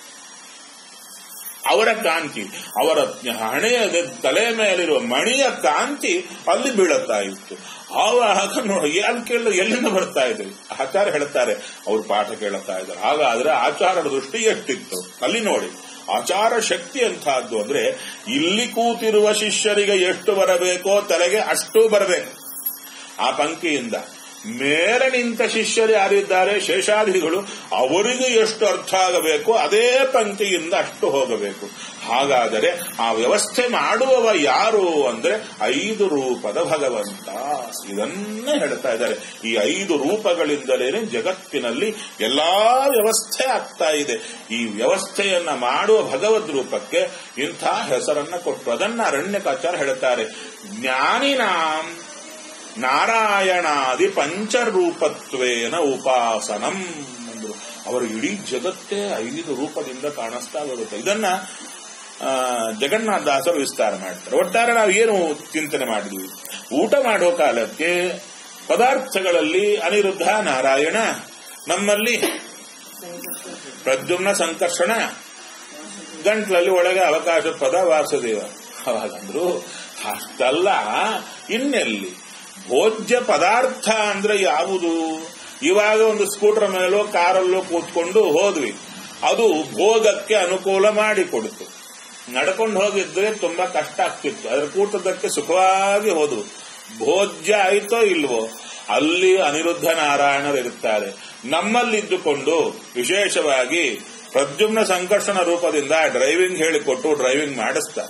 ಅವರ ಕಾಂತಿ ಅವರ ಹಣೆಯ ತಲೆ ಮೇಲಿರುವ ಮಣಿಯ ಕಾಂತಿ ಅಲ್ಲಿ ಬೀಳುತ್ತಾ ಇತ್ತು ಆವಾಗ ನೋಡಿ ಯಾರು ಕೇಳಿದ್ರೆ ಎಲ್ಲಿಂದ ಬರ್ತಾ ಇದ್ರಿ ಆಚಾರ ಹೇಳ್ತಾರೆ ಅವ್ರು ಪಾಠ ಕೇಳುತ್ತಾ ಇದ್ದಾರೆ ಹಾಗಾದ್ರೆ ಆಚಾರದ ದೃಷ್ಟಿ ಎಷ್ಟಿತ್ತು ಅಲ್ಲಿ ನೋಡಿ ಆಚಾರ ಶಕ್ತಿ ಅಂತಹದ್ದು ಅಂದ್ರೆ ಇಲ್ಲಿ ಕೂತಿರುವ ಶಿಷ್ಯರಿಗೆ ಎಷ್ಟು ಬರಬೇಕೋ ತಲೆಗೆ ಅಷ್ಟು ಬರಬೇಕು ಆ ಪಂಕ್ತಿಯಿಂದ ಮೇಲೆ ನಿಂತ ಶಿಷ್ಯರು ಯಾರಿದ್ದಾರೆ ಶೇಷಾದಿಗಳು ಅವರಿಗೂ ಎಷ್ಟು ಅರ್ಥ ಆಗಬೇಕು ಅದೇ ಪಂಕ್ತಿಯಿಂದ ಅಷ್ಟು ಹೋಗಬೇಕು ಹಾಗಾದರೆ ಆ ವ್ಯವಸ್ಥೆ ಮಾಡುವವ ಯಾರು ಅಂದ್ರೆ ಐದು ರೂಪದ ಭಗವಂತ ಇದನ್ನೇ ಹೇಳ್ತಾ ಇದ್ದಾರೆ ಈ ಐದು ರೂಪಗಳಿಂದಲೇ ಜಗತ್ತಿನಲ್ಲಿ ಎಲ್ಲಾ ವ್ಯವಸ್ಥೆ ಆಗ್ತಾ ಇದೆ ಈ ವ್ಯವಸ್ಥೆಯನ್ನ ಮಾಡುವ ಭಗವದ್ ರೂಪಕ್ಕೆ ಇಂಥ ಹೆಸರನ್ನ ಕೊಟ್ಟು ಅದನ್ನ ಅರಣ್ಯಕಾಚಾರ ಹೇಳ್ತಾರೆ ಜ್ಞಾನಿನಾಂ ನಾರಾಯಣಾದಿ ಪಂಚರೂಪತ್ವೇನ ಉಪಾಸನಂ ಅಂದ್ರು ಅವರ ಇಡೀ ಜಗತ್ತೇ ಐದು ರೂಪದಿಂದ ಕಾಣಿಸ್ತಾ ಬರುತ್ತೆ ಇದನ್ನ ಆ, ಜಗನ್ನಾಥ ದಾಸರು ವಿಸ್ತಾರ ಮಾಡ್ತಾರೆ ಒಟ್ಟಾರೆ ನಾವು ಏನು ಚಿಂತನೆ ಮಾಡಿದ್ವಿ ಊಟ ಮಾಡೋ ಕಾಲಕ್ಕೆ ಪದಾರ್ಥಗಳಲ್ಲಿ ಅನಿರುದ್ಧ ನಾರಾಯಣ ನಮ್ಮಲ್ಲಿ ಪ್ರದ್ಯುಮ್ನ ಸಂಕರ್ಷಣ ಗಂಟ್ಲಲ್ಲಿ ಒಳಗೆ ಅವಕಾಶ ಪದ ವಾಸುದೇವ ಅವಾಗಂದ್ರು ಅಷ್ಟಲ್ಲ ಇನ್ನೆಲ್ಲಿ ಭೋಜ್ಯ ಪದಾರ್ಥ ಅಂದ್ರೆ ಯಾವುದು ಇವಾಗ ಒಂದು ಸ್ಕೂಟರ್ ಮೇಲೋ ಕಾರಲ್ಲೋ ಕೂತ್ಕೊಂಡು ಹೋದ್ವಿ ಅದು ಭೋಗಕ್ಕೆ ಅನುಕೂಲ ಮಾಡಿಕೊಡ್ತು ನಡ್ಕೊಂಡು ಹೋಗಿದ್ರೆ ತುಂಬಾ ಕಷ್ಟ ಆಗ್ತಿತ್ತು ಅದ್ರ ಕೂಟದಕ್ಕೆ ಸುಖವಾಗಿ ಹೋದ್ವು ಭೋಜ್ಯ ಆಯ್ತೋ ಇಲ್ವೋ ಅಲ್ಲಿ ಅನಿರುದ್ಧ ನಾರಾಯಣರು ಇರುತ್ತಾರೆ ನಮ್ಮಲ್ಲಿದ್ದುಕೊಂಡು ವಿಶೇಷವಾಗಿ ಪ್ರದ್ಯುಮ್ನ ಸಂಕರ್ಷಣ ರೂಪದಿಂದ ಡ್ರೈವಿಂಗ್ ಹೇಳಿಕೊಟ್ಟು ಡ್ರೈವಿಂಗ್ ಮಾಡಿಸ್ತಾರೆ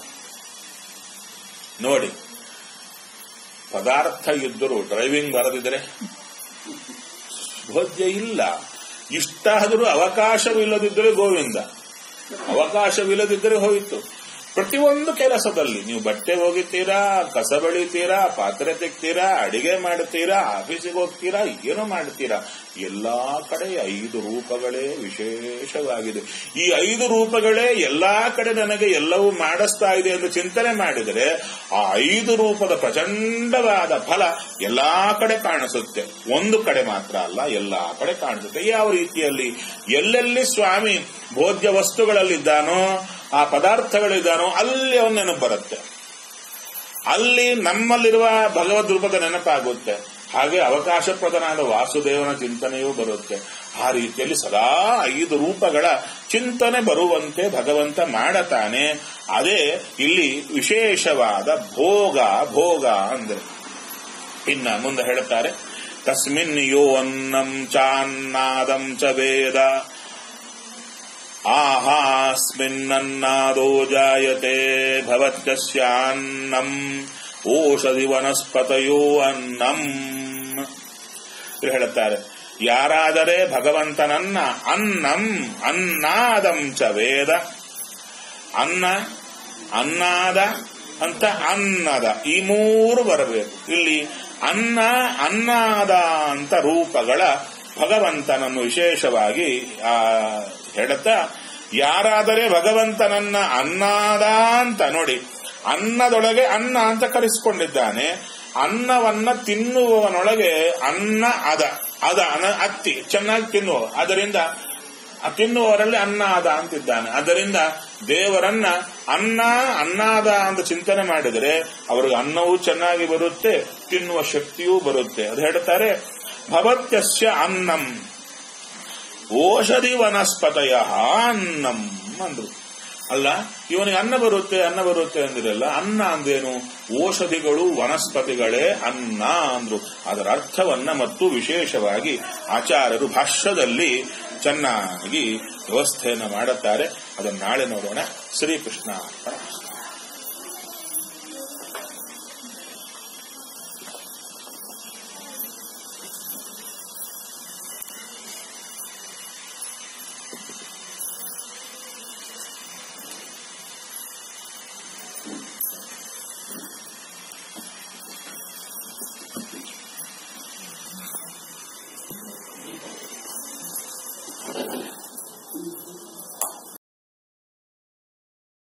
ನೋಡಿ ಪದಾರ್ಥ ಇದ್ದರೂ ಡ್ರೈವಿಂಗ್ ಬರದಿದ್ರೆ ಭೋಜ್ಯ ಇಲ್ಲ ಇಷ್ಟಾದರೂ ಅವಕಾಶವಿಲ್ಲದಿದ್ದರೆ ಗೋವಿಂದ ಅವಕಾಶವಿಲ್ಲದಿದ್ದರೆ ಹೋಯಿತು ಪ್ರತಿಯೊಂದು ಕೆಲಸದಲ್ಲಿ ನೀವು ಬಟ್ಟೆ ಹೋಗಿತ್ತೀರಾ ಕಸ ಬೆಳಿತೀರಾ ಪಾತ್ರೆ ತೆಗ್ತೀರಾ ಅಡಿಗೆ ಮಾಡ್ತೀರಾ ಆಫೀಸಿಗೆ ಹೋಗ್ತೀರಾ ಏನೋ ಮಾಡ್ತೀರಾ ಎಲ್ಲಾ ಕಡೆ ಐದು ರೂಪಗಳೇ ವಿಶೇಷವಾಗಿದೆ ಈ ಐದು ರೂಪಗಳೇ ಎಲ್ಲಾ ಕಡೆ ನನಗೆ ಎಲ್ಲವೂ ಮಾಡಿಸ್ತಾ ಇದೆ ಎಂದು ಚಿಂತನೆ ಮಾಡಿದರೆ ಆ ಐದು ರೂಪದ ಪ್ರಚಂಡವಾದ ಫಲ ಎಲ್ಲಾ ಕಡೆ ಕಾಣಿಸುತ್ತೆ ಒಂದು ಕಡೆ ಮಾತ್ರ ಅಲ್ಲ ಎಲ್ಲಾ ಕಡೆ ಕಾಣಿಸುತ್ತೆ ಯಾವ ರೀತಿಯಲ್ಲಿ ಎಲ್ಲೆಲ್ಲಿ ಸ್ವಾಮಿ ಭೋಜ್ಯ ವಸ್ತುಗಳಲ್ಲಿದ್ದಾನೋ ಆ ಪದಾರ್ಥಗಳಿದ್ದಾನೋ ಅಲ್ಲಿ ಅವನ ನೆನಪು ಬರುತ್ತೆ ಅಲ್ಲಿ ನಮ್ಮಲ್ಲಿರುವ ಭಗವದ್ ರೂಪದ ನೆನಪಾಗುತ್ತೆ ಹಾಗೆ ಅವಕಾಶಪ್ರದನಾದ ವಾಸುದೇವನ ಚಿಂತನೆಯೂ ಬರುತ್ತೆ ಆ ರೀತಿಯಲ್ಲಿ ಸದಾ ಐದು ರೂಪಗಳ ಚಿಂತನೆ ಬರುವಂತೆ ಭಗವಂತ ಮಾಡತಾನೆ ಅದೇ ಇಲ್ಲಿ ವಿಶೇಷವಾದ ಭೋಗ ಭೋಗ ಅಂದ್ರೆ ಇನ್ನ ಮುಂದೆ ಹೇಳುತ್ತಾರೆ ತಸ್ಮಿನ್ ಯೋ ಅನ್ನಂ ಚಾನ್ನಾದಂ ಚ ವೇದ ಆಹಾಸ್ಮಿನ್ನನ್ನಾದೋ ಜಾಯತೆ ಭವತ್ಯಸ್ಯಾನ್ನಂ ಓಷಧಿ ವನಸ್ಪತಯೋ ಅನ್ನಂ ಇವ್ರು ಹೇಳುತ್ತಾರೆ ಯಾರಾದರೆ ಭಗವಂತನನ್ನ ಅನ್ನಂ ಅನ್ನಾದಂ ಚ ವೇದ ಅನ್ನ ಅನ್ನಾದ ಅಂತ ಅನ್ನದ ಈ ಮೂರು ಬರಬೇಕು ಇಲ್ಲಿ ಅನ್ನ ಅನ್ನಾದ ಅಂತ ರೂಪಗಳ ಭಗವಂತನನ್ನು ವಿಶೇಷವಾಗಿ ಆ ಹೇಳುತ್ತಾ ಯಾರಾದರೆ ಭಗವಂತನನ್ನ ಅನ್ನದ ಅಂತ ನೋಡಿ ಅನ್ನದೊಳಗೆ ಅನ್ನ ಅಂತ ಕರೆಸಿಕೊಂಡಿದ್ದಾನೆ ಅನ್ನವನ್ನ ತಿನ್ನುವವನೊಳಗೆ ಅನ್ನ ಅದ ಅದ ಅನ ಅತ್ತಿ ಚೆನ್ನಾಗಿ ತಿನ್ನುವ ಅದರಿಂದ ಆ ತಿನ್ನುವವರಲ್ಲಿ ಅನ್ನ ಅದ ಅಂತಿದ್ದಾನೆ ಅದರಿಂದ ದೇವರನ್ನ ಅನ್ನ ಅನ್ನಾದ ಅಂತ ಚಿಂತನೆ ಮಾಡಿದರೆ ಅವರಿಗೆ ಅನ್ನವೂ ಚೆನ್ನಾಗಿ ಬರುತ್ತೆ ತಿನ್ನುವ ಶಕ್ತಿಯೂ ಬರುತ್ತೆ ಅದು ಹೇಳ್ತಾರೆ ಭವತ್ಯಸ್ಯ ಅನ್ನಂ ಓಷಧಿ ವನಸ್ಪತಯ ಅನ್ನಂ ಅಂದ್ರು ಅಲ್ಲ ಇವನಿಗೆ ಅನ್ನ ಬರುತ್ತೆ ಅನ್ನ ಬರುತ್ತೆ ಅಂದಿರಲ್ಲ ಅನ್ನ ಅಂದೇನು ಓಷಧಿಗಳು ವನಸ್ಪತಿಗಳೇ ಅನ್ನ ಅಂದ್ರು ಅದರ ಅರ್ಥವನ್ನ ಮತ್ತು ವಿಶೇಷವಾಗಿ ಆಚಾರ್ಯರು ಭಾಷ್ಯದಲ್ಲಿ ಚೆನ್ನಾಗಿ ವ್ಯವಸ್ಥೆಯನ್ನು ಮಾಡುತ್ತಾರೆ ಅದನ್ನು ನಾಳೆ ನೋಡೋಣ ಶ್ರೀಕೃಷ್ಣ ಅರ್ಪಣ.